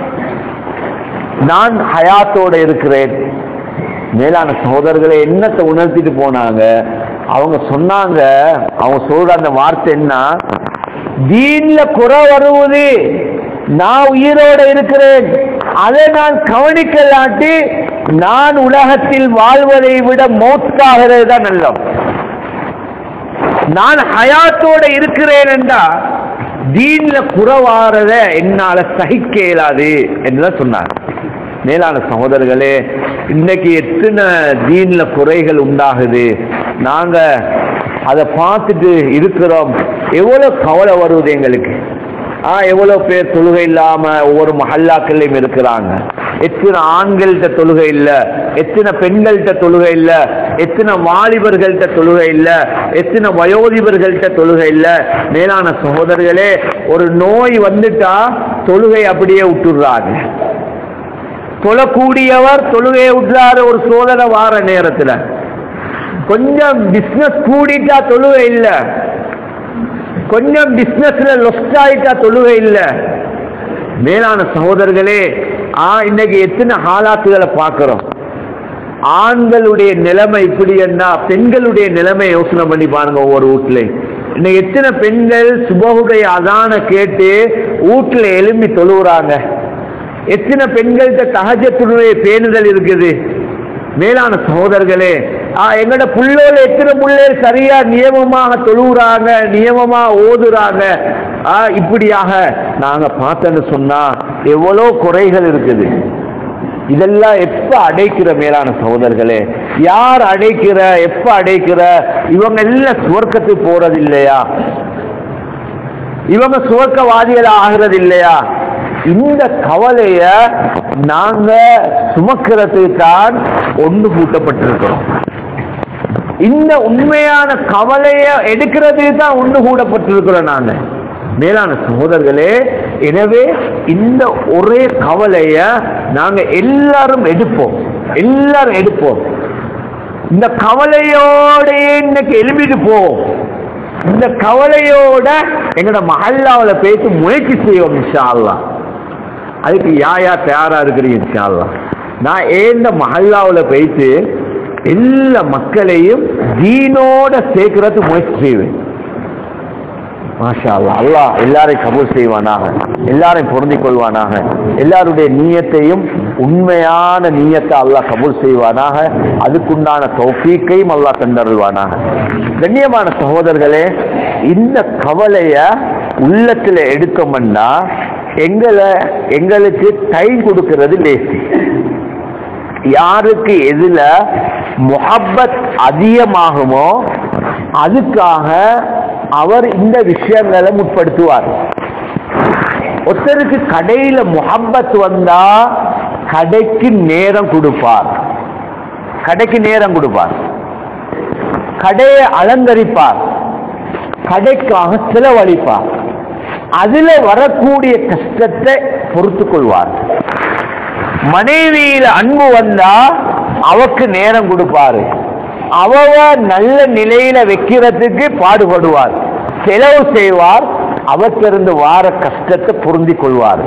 நான் ஹயாத்தோட இருக்கிறேன் மேலான சகோதரர்களை என்னத்தை உணர்த்திட்டு போனாங்க அவங்க சொன்னாங்க அவங்க சொல்ற அந்த வார்த்தை என்ன தீன்ல குறை வருவது நான் உயிரோட இருக்கிறேன் அதை நான் கவனிக்கலாட்டி நான் உலகத்தில் வாழ்வதை விட மௌத்தாகிறது தான் நல்லம் நான் ஹயாத்தோட இருக்கிறேன் என்றா தீன்ல குறவாறத என்னால சகிக்க இயலாது என்றுதான் சொன்னார் மேலான சகோதரர்களே இன்னைக்கு எத்தனை தீன்ல குறைகள் உண்டாகுது நாங்க அதை பார்த்துட்டு இருக்கிறோம் எவ்வளவு கவலை வருவது எங்களுக்கு ஆ எவ்வளவு பேர் தொழுகை இல்லாம ஒவ்வொரு மஹல்லாக்கள்லயும் இருக்கிறாங்க எத்தனை ஆண்கள்கிட்ட தொழுகை இல்ல எத்தனை பெண்கள்கிட்ட தொழுகை இல்ல எத்தனை வாலிபர்கள்ட்ட தொழுகை இல்ல எத்தனை வயோதிபர்கள்ட்ட தொழுகை இல்ல மேலான சகோதரர்களே ஒரு நோய் வந்துட்டா தொழுகை அப்படியே விட்டுடுறாங்க தொழக்கூடியவர் தொழுகையை விட்டுறாரு ஒரு சோதனை வார நேரத்துல கொஞ்சம் பிசினஸ் கூடிட்டா தொழுகை இல்ல கொஞ்சம் பிசினஸ்ல லொஸ்ட் ஆயிட்டா தொழுகை இல்ல மேலான சகோதரர்களே ஆ இன்னைக்கு எத்தனை ஹாலாத்துகளை பார்க்கிறோம் ஆண்களுடைய நிலைமை இப்படி என்ன பெண்களுடைய நிலைமை யோசனை பண்ணி பாருங்க ஒவ்வொரு வீட்லையும் இன்னைக்கு எத்தனை பெண்கள் சுபகுடைய அதான கேட்டு வீட்டுல எழும்பி தொழுவுறாங்க எத்தனை பெண்கள்கிட்ட தகஜத்தினுடைய பேணுதல் இருக்குது மேலான சகோதரர்களே ஆ, எங்கட புள்ளோல எத்தனை புள்ளைகள் சரியா நியமமாக தொழுவுறாங்க நியமமா ஓதுறாங்க ஆ, இப்படியாக நாங்க பார்த்தோன்னு சொன்னா எவ்வளோ குறைகள் இருக்குது இதெல்லாம் எப்ப அடைக்கிற மேலான சகோதரர்களே யார் அடைக்கிற எப்ப அடைக்கிற இவங்க எல்லாம் சுவர்க்கத்துக்கு போறது இல்லையா இவங்க சுவர்க்கவாதிகள் ஆகிறது இல்லையா இந்த கவலைய நாங்க சுமக்கிறதுக்கு தான் ஒன்று கூட்டப்பட்டிருக்கிறோம் இந்த உண்மையான கவலைய எடுக்கிறதுக்கு தான் ஒன்று கூடப்பட்டிருக்கிறோம் நாங்க மேலான சகோதரர்களே எனவே இந்த ஒரே கவலைய நாங்க எல்லாரும் எடுப்போம் எல்லாரும் எடுப்போம் இந்த கவலையோடயே இன்னைக்கு எழுப்பிட்டு போவோம் இந்த கவலையோட எங்கட மஹல்லாவுல பேசி முயற்சி செய்வோம் இன்ஷா அல்லாஹ் அதுக்கு யா யா தயாரா இருக்கிறீங்க இன்ஷா அல்லாஹ் நான் ஏந்த மஹல்லாவுல போயிட்டு எல்லா மக்களையும் தீனோட சேர்க்கறதுக்கு முயற்சி செய்வேன் மாஷா அல்லாஹ் அல்லாஹ் எல்லாரையும் கபூல் செய்வானாக எல்லாரையும் பொருந்திக் கொள்வானாக எல்லாருடைய நீயத்தையும் உண்மையான நீயத்தை அல்லாஹ் கபூல் செய்வானாக அதுக்குண்டான தௌஃபீக்கையும் அல்லாஹ் தந்தருள்வானாக கண்ணியமான சகோதரர்களே இந்த கவலைய உள்ளத்துல எடுத்தோம்னா எங்களை எங்களுக்கு டைம் கொடுக்கிறது லேசி யாருக்கு எதுல முஹப்பத் அதிகமாகுமோ அதுக்காக அவர் இந்த விஷயங்களை முற்படுத்துவார் ஒருத்தருக்கு கடையில முஹப்பத் வந்தா கடைக்கு நேரம் கொடுப்பார் கடைக்கு நேரம் கொடுப்பார் கடையை அலங்கரிப்பார் கடைக்காக செலவழிப்பார் அதுல வரக்கூடிய கஷ்டத்தை பொறுத்துக் கொள்வார் மனைவியில அன்பு வந்தா அவக்கு நேரம் கொடுப்பாரு அவ நல்ல நிலையில வைக்கிறதுக்கு பாடுபடுவார் செலவு செய்வார் அவற்றிருந்து வார கஷ்டத்தை பொருந்திக் கொள்வார்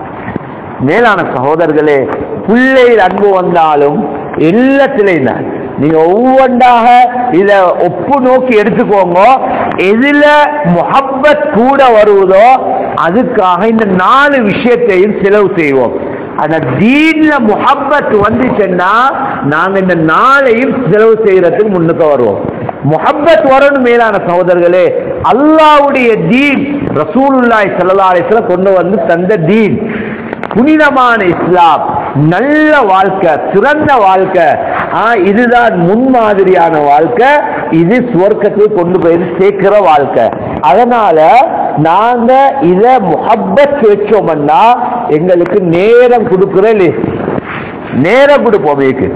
மேலான சகோதரர்களே பிள்ளையில் அன்பு வந்தாலும் எல்லாத்திலையும் தான் நீங்க ஒவ்வொன்றாக இத ஒப்பு நோக்கி எடுத்துக்கோங்க எதுல முஹப்பத் கூட வருவதோ அதுக்காக இந்த நாலு விஷயத்தையும் செலவு செய்வோம் அந்த தீன்ல முஹப்பத் வந்துச்சுன்னா நாங்க இந்த நாளையும் செலவு செய்யறதுக்கு முன்னுக்கு வருவோம் முஹப்பத் வரணும் மேலான சகோதரர்களே அல்லாவுடைய தீன் ரசூலுல்லாஹி ஸல்லல்லாஹு அலைஹி வஸல்லம் கொண்டு வந்து தந்த தீன் புனிதமான இஸ்லாம் நல்ல வாழ்க்கை சிறந்த வாழ்க்கை ஆ, இதுதான் முன்மாதிரியான வாழ்க்கை இது சுவர்க்கத்தை கொண்டு போய் சேர்க்கிற வாழ்க்கை அதனால நாங்க இத முஹப்பத் வச்சோம்னா எங்களுக்கு நேரம் கொடுக்கிற லேஸ் நேரம் கொடுப்போம் இதுக்கு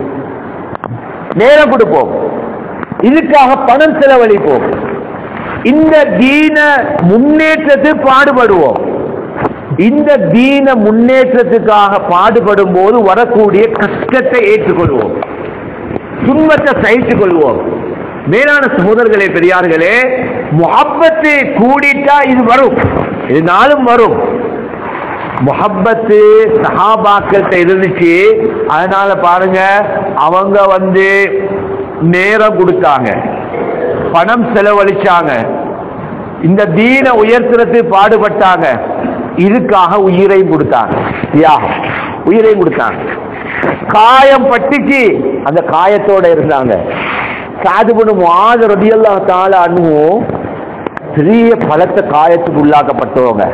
நேரம் கொடுப்போம் இதுக்காக பணம் செலவழிப்போம் இந்த தீன முன்னேற்றத்துக்கு பாடுபடுவோம் இந்த தீன முன்னேற்றத்துக்காக பாடுபடும் போது வரக்கூடிய கஷ்டத்தை ஏற்றுக்கொள்வோம் துன்பத்தை சகித்துக் கொள்வோம் மேலான சகோதரர்களே பெரியார்களே முஹப்பத்து கூடிட்டா இது வரும் இது நாளும் வரும் முஹப்பத்து சஹாபாக்கள்கிட்ட இருந்துச்சு அதனால பாருங்க அவங்க வந்து நேரம் கொடுத்தாங்க பணம் செலவழிச்சாங்க இந்த தீன உயர்த்துறதுக்கு பாடுபட்டாங்க இதுக்காக உயிரையும் கொடுத்தாங்க தியாகம் உயிரையும் கொடுத்தாங்க காயம் பட்டுச்சு அந்த காயத்தோட இருந்தாங்க சாதுபனு மாத ரதியல்லா தால அணுவும் பெரிய பலத்த காயத்துக்கு உள்ளாக்கப்பட்டவங்க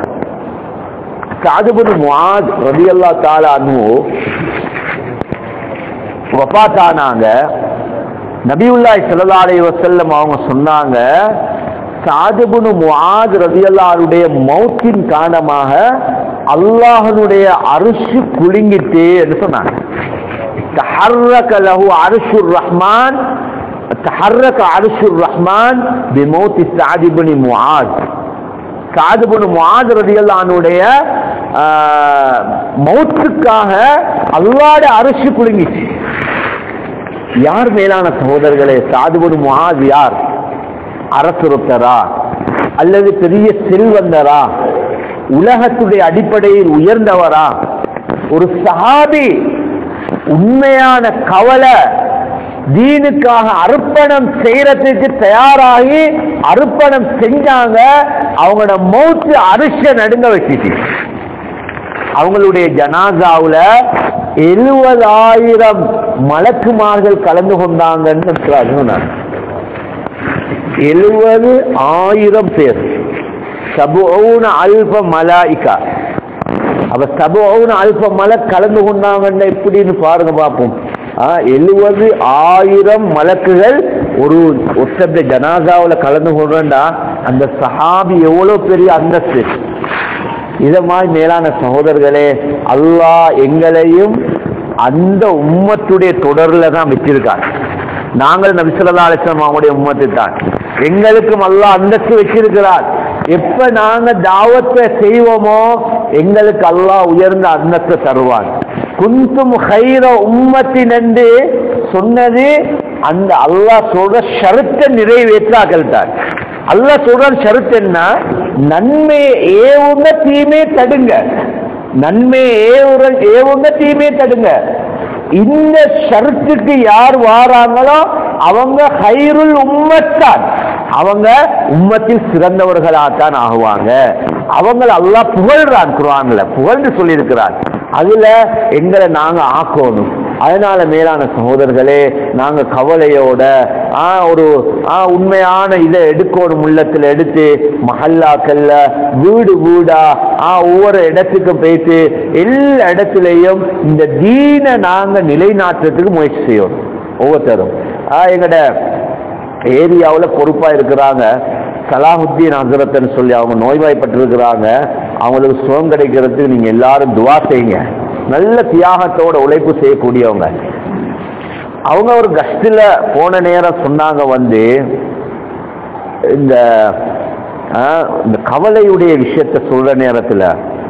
சாதுபனு மாத் ரதியல்லா தால அணுவும் வபாத்தானாங்க நபியுல்லாஹி ஸல்லல்லாஹு அலைஹி வஸல்லம் அவங்க சொன்னாங்க சாதுபுனு முஆத் ரலியல்லாஹுடைய மௌத்தின் காரணமாக அல்லாஹ்வுடைய அரிசி குலுங்கிட்டு என்று சொன்னாங்க தஹர்ரக லஹு அர்ஷுர் ரஹ்மான் தஹர்ரக அர்ஷுர் ரஹ்மான் பிமௌத்தி சாத் இப்னு முஆத் சாத் இப்னு முஆத் ரலியல்லாஹுடைய மௌத்துக்காக அல்லாஹ்வுடைய அரிசி குலுங்கிச்சு யார் மேலான சகோதரர்களே சாதுபடு முகாது யார் அரசுறுத்தரா அல்லது பெரிய செல்வந்தரா உலகத்துடைய அடிப்படையில் உயர்ந்தவரா ஒரு சஹாபி உண்மையான கவலை தீனுக்காக அர்ப்பணம் செய்யறதுக்கு தயாராகி அர்ப்பணம் செஞ்சாங்க அவங்களோட மௌத்து அரிச நடுங்க வச்சுச்சு அவங்களுடைய ஜனாசாவுல எழுபதாயிரம் மலக்குமார்கள் கலந்து கொண்டாங்கன்னு சொன்னாங்க எழுபது ஆயிரம் பேர் சபுன அல்ப மலாய்கா அப்ப சபுன அல்ப மலை கலந்து கொண்டாங்கன்னு எப்படின்னு பாருங்க பார்ப்போம் எழுபது ஆயிரம் மலக்குகள் ஒரு ஒற்றை ஜனாசாவுல கலந்து கொண்டா அந்த சஹாபி எவ்வளவு பெரிய அந்தஸ்து இத மாதிரி மேலான சகோதரர்களே அல்லாஹ் எங்களையும் அந்த உம்மத்துடைய தொடர்ல தான் வச்சிருக்காங்க நாங்கள் நபிசுல்லா அலிஸ்லாம் அவங்களுடைய உம்மத்து தான் எங்களுக்கும் அல்லாஹ் அந்தஸ்து வச்சிருக்கிறார் எப்ப நாங்க தாவத்தை செய்வோமோ எங்களுக்கு அல்லாஹ் உயர்ந்த அந்தஸ்தை தருவான் குந்தும் ஹைர உம்மத்தின் என்று சொன்னது அந்த அல்லாஹ் சொல்ற ஷருத்தை நிறைவேற்றாக்கள் தான் அல்லாஹ் சொல்ற ஷருத்து என்ன நன்மை ஏவுங்க தீமே தடுங்க நன்மை ஏவுற ஏவுங்க தீமே தடுங்க இந்த ஷருத்துக்கு யார் வாராங்களோ அவங்க ஹைருல் உம்மத்தான் அவங்க உம்மத்தில் சிறந்தவர்களாத்தான் ஆகுவாங்க அவங்கள அல்லாஹ் புகழ்றான் குரான்ல புகழ்ந்து சொல்லியிருக்கிறான் அதுல எங்களை நாங்க ஆக்கணும் அதனால மேலான சகோதரர்களே நாங்க கவலையோட ஆ ஒரு ஆ உண்மையான இதை எடுக்கணும் உள்ளத்துல எடுத்து மஹல்லாக்கல்ல வீடு வீடா ஆ ஒவ்வொரு இடத்துக்கும் போயிட்டு எல்லா இடத்துலையும் இந்த தீனை நாங்க நிலைநாட்டுறதுக்கு முயற்சி செய்யணும் ஒவ்வொருத்தரும் ஆ எங்கட ஏரியாவில் பொறுப்பா இருக்கிறாங்க சலாஹுத்தீன் ஹசரத்னு சொல்லி அவங்க நோய்வாய்ப்பட்டிருக்கிறாங்க அவங்களுக்கு சுகம் கிடைக்கிறதுக்கு நீங்க எல்லாரும் துவா செய்யுங்க நல்ல தியாகத்தோட உழைப்பு செய்யக்கூடியவங்க அவங்க ஒரு கஷ்டில் போன நேரம் சொன்னாங்க வந்து இந்த ஆ, இந்த கவலையுடைய விஷயத்த சொல்ற நேரத்துல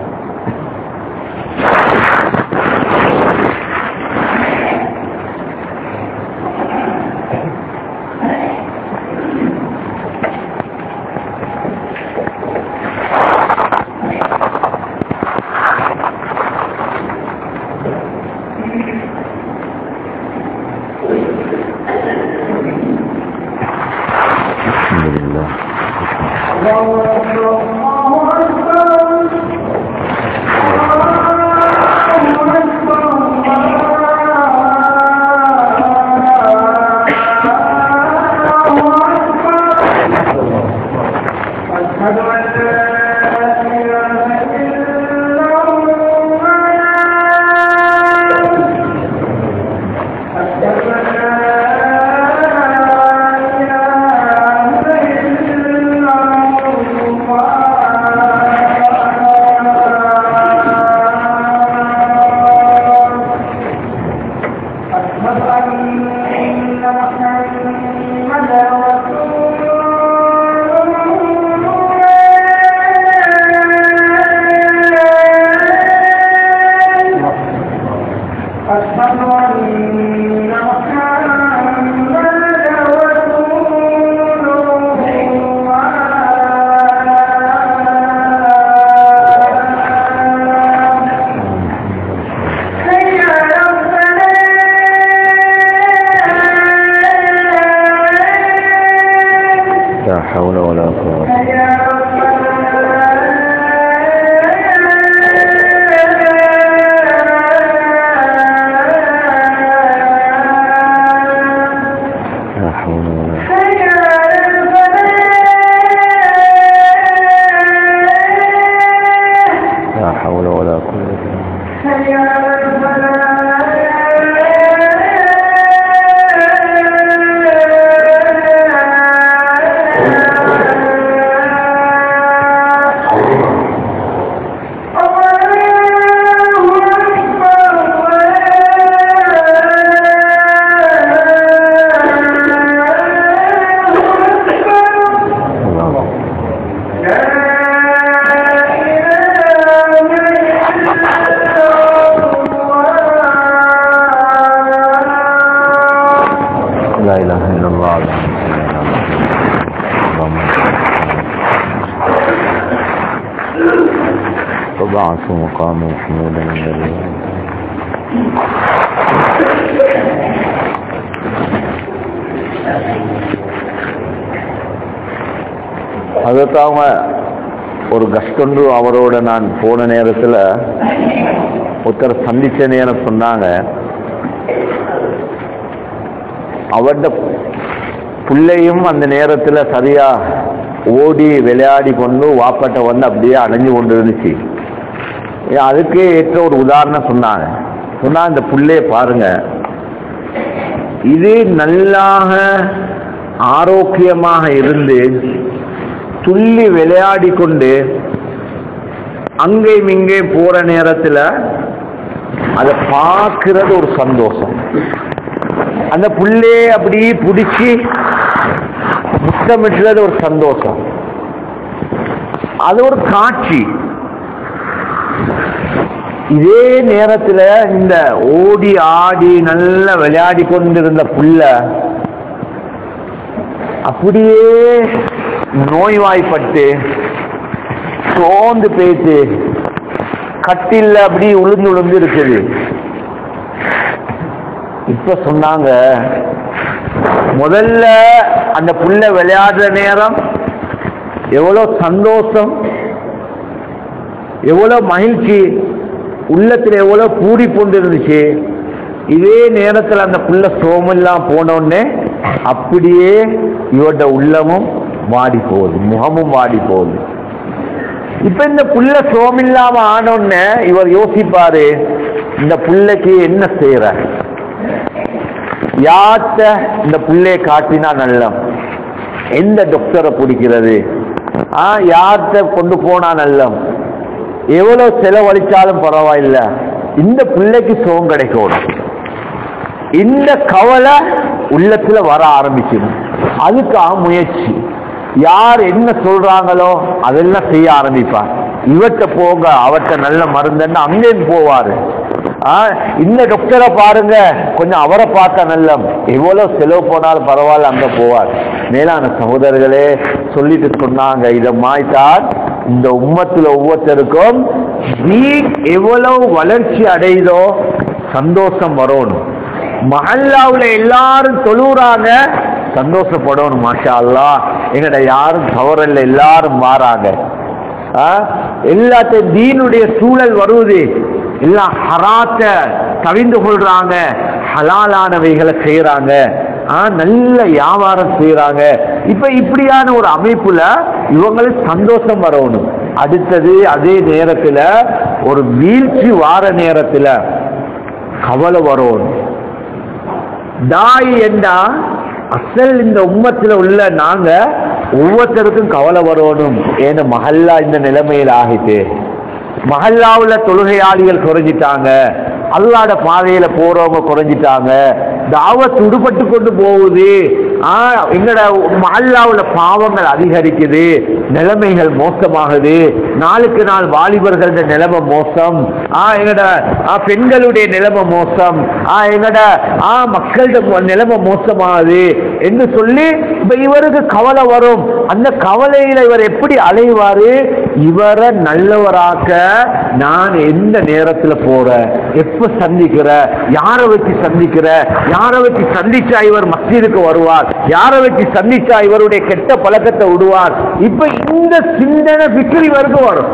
لا حول ولا قوة لا حول ولا لا حول ولا قوة الله لا إله إلا الله اللهم صل على محمد. اللهم صل على محمد. وبعث مقام محمودا الذي அதுக்கு அவங்க ஒரு கஷ்டொன்று அவரோட நான் போன நேரத்தில் ஒருத்தர் சந்திச்ச நேரம் சொன்னாங்க அவர்ட பிள்ளையும் அந்த நேரத்தில் சரியா ஓடி விளையாடி கொண்டு வாப்பாட்ட வந்து அப்படியே அடைஞ்சு கொண்டு இருந்துச்சு ஏன் அதுக்கே ஏற்ற ஒரு உதாரணம் சொன்னாங்க சொன்னா இந்த புள்ளைய பாருங்க இது நல்லாக ஆரோக்கியமாக இருந்து துள்ளி விளையாடி கொண்டு அங்கேயும் இங்கே போற நேரத்தில் அதை பார்க்கிறது ஒரு சந்தோஷம் அந்த புள்ளைய அப்படி பிடிச்சி முத்தமிட்டுறது ஒரு சந்தோஷம் அது ஒரு காட்சி இதே நேரத்துல இந்த ஓடி ஆடி நல்லா விளையாடி கொண்டிருந்த புள்ள அப்படியே நோய்வாய்ப்பட்டு சோர்ந்து போயிட்டு கட்டில்ல அப்படி உளுந்து உளுந்து இருக்குது இப்ப சொன்னாங்க முதல்ல அந்த புள்ள விளையாடுற நேரம் எவ்வளவு சந்தோஷம் எவ்வளவு மகிழ்ச்சி உள்ளத்துல எவ்வளவு பூரி கொண்டு இருந்துச்சு இதே நேரத்துல அந்த புள்ள சோமெல்லாம் போனோடனே அப்படியே இவரோட உள்ளமும் வாடி போகுது முகமும் வாடி போகுது இப்ப இந்த புள்ள சோமில்லாம ஆனோடனே இவர் யோசிப்பாரு இந்த புள்ளைக்கு என்ன செய்யற யார்கிட்ட இந்த புள்ளைய காட்டினா நல்லம் எந்த டாக்டரை பிடிக்கிறது ஆ யார்கிட்ட கொண்டு போனா நல்லம் எவ்வளவு செலவழிச்சாலும் பரவாயில்ல இந்த பிள்ளைக்கு சுகம் கிடைக்கணும் இந்த கவலை உள்ளத்துல வர ஆரம்பிக்கணும் அதுக்காக முயற்சி யார் என்ன சொல்றாங்களோ அதெல்லாம் செய்ய ஆரம்பிப்பார் இவற்ற போங்க அவற்ற நல்ல மருந்துன்னு அங்கேயும் போவாரு ஆ, இந்த டாக்டரை பாருங்க கொஞ்சம் அவரை பார்த்தா நல்ல எவ்வளவு செலவு போனாலும் பரவாயில்ல அங்க போவார் மேலான சகோதரர்களே சொல்லிட்டு சொன்னாங்க இதை மாய்த்தால் இந்த உம்மத்துல ஒவ்வொருத்தருக்கும் வீண் எவ்வளவு வளர்ச்சி அடையுதோ சந்தோஷம் வரணும் மஹல்லாவுல எல்லாரும் தொழுறாங்க சந்தோஷப்படணும் மாஷா அல்லாஹ் எங்கட யாரும் தவறல்ல எல்லாரும் மாறாங்க ஆ? எல்லாத்தையும் தீனுடைய சூழல் வருவது எல்லாம் ஹராத்த கவிந்து கொள்றாங்க ஹலாலானவைகளை செய்யறாங்க ஆ, நல்ல வியாபாரம் செய்யறாங்க இப்ப இப்படியான ஒரு அமைப்புல இவங்களுக்கு சந்தோஷம் வரணும் அடுத்தது அதே நேரத்துல ஒரு வீழ்ச்சி வார நேரத்துல கவலை வரணும் தாய் என்றா அசல் இந்த உம்மத்துல உள்ள நாங்க ஒவ்வொருத்தருக்கும் கவலை வரணும் ஏன்னா மஹல்லா இந்த நிலைமையில் ஆகிட்டு மஹல்லாவுல தொழுகையாளிகள் குறைஞ்சிட்டாங்க அல்லாட பாதையில போறவங்க குறைஞ்சிட்டாங்க தாவத் உடுபட்டு கொண்டு போகுது ஆ, எங்கட மஹல்லாவுல பாவங்கள் அதிகரிக்குது நிலைமைகள் மோசமாகுது நாளுக்கு நாள் வாலிபர்கள் நிலைமை மோசம் ஆ, எங்கட ஆ, பெண்களுடைய நிலைமை மோசம் ஆ, எங்கட ஆ, மக்களோட நிலைமை மோசமாகுது என்று சொல்லி இப்ப இவருக்கு கவலை வரும் அந்த கவலையில இவர் எப்படி அலைவாரு இவரை நல்லவராக்க நான் எந்த நேரத்துல போறேன் எப்ப சந்திக்கிற யாரை வச்சு சந்திக்கிற யாரை வச்சு சந்திச்சா இவர் மஸ்ஜிதுக்கு வருவார் யாரை வச்சு சந்திச்சா இவருடைய கெட்ட பழக்கத்தை விடுவார் இப்ப இந்த சிந்தனை விக்கிரி வரைக்கும் வரும்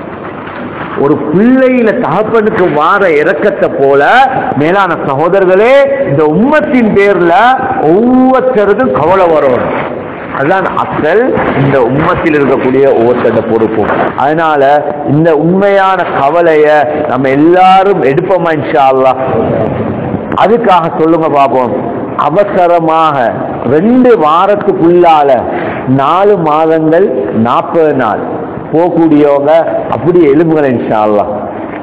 ஒரு பிள்ளையில தகப்பனுக்கு வார இறக்கத்தை போல மேலான சகோதரர்களே இந்த உம்மத்தின் பேர்ல ஒவ்வொருத்தருக்கும் கவலை வரும் அதுதான் அசல் இந்த உம்மத்தில் இருக்கக்கூடிய ஒவ்வொருத்தட பொறுப்பும் அதனால இந்த உண்மையான கவலைய நம்ம எல்லாரும் எடுப்போமா இன்ஷா அல்லாஹ் அதுக்காக சொல்லுங்க பாப்போம் அவசரமாக ரெண்டு வாரத்துக்குள்ளால நாலு மாதங்கள் நாற்பது நாள் போகக்கூடியவங்க அப்படி எலும்புகள் இன்ஷா அல்லாஹ்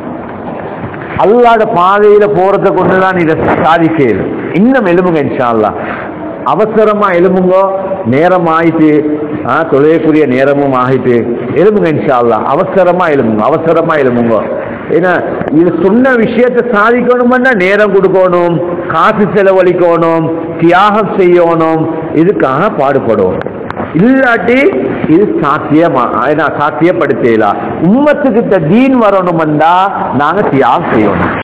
அல்லாட பாதையில போறதை கொண்டுதான் இதை சாதிக்கிறது இன்னும் எலும்புங்க இன்ஷா அல்லாஹ் அவசரமா எலும்புங்கோ நேரம் ஆயிட்டு ஆ, தொலையக்கூடிய நேரமும் ஆகிட்டு எலும்புங்க இன்ஷா அல்லாஹ் அவசரமா எலும்புங்க அவசரமா எலும்புங்க ஏன்னா இது சொன்ன விஷயத்தை சாதிக்கணும்னா நேரம் கொடுக்கணும் காசு செலவழிக்கணும் தியாகம் செய்யணும் இதுக்காக பாடுபடும் இல்லாட்டி இது சாத்தியமா ஏன்னா சாத்தியப்படுத்தலாம் உம்மத்துக்கிட்ட தீன் வரணுமெண்டா நாங்க தியாகம் செய்யணும்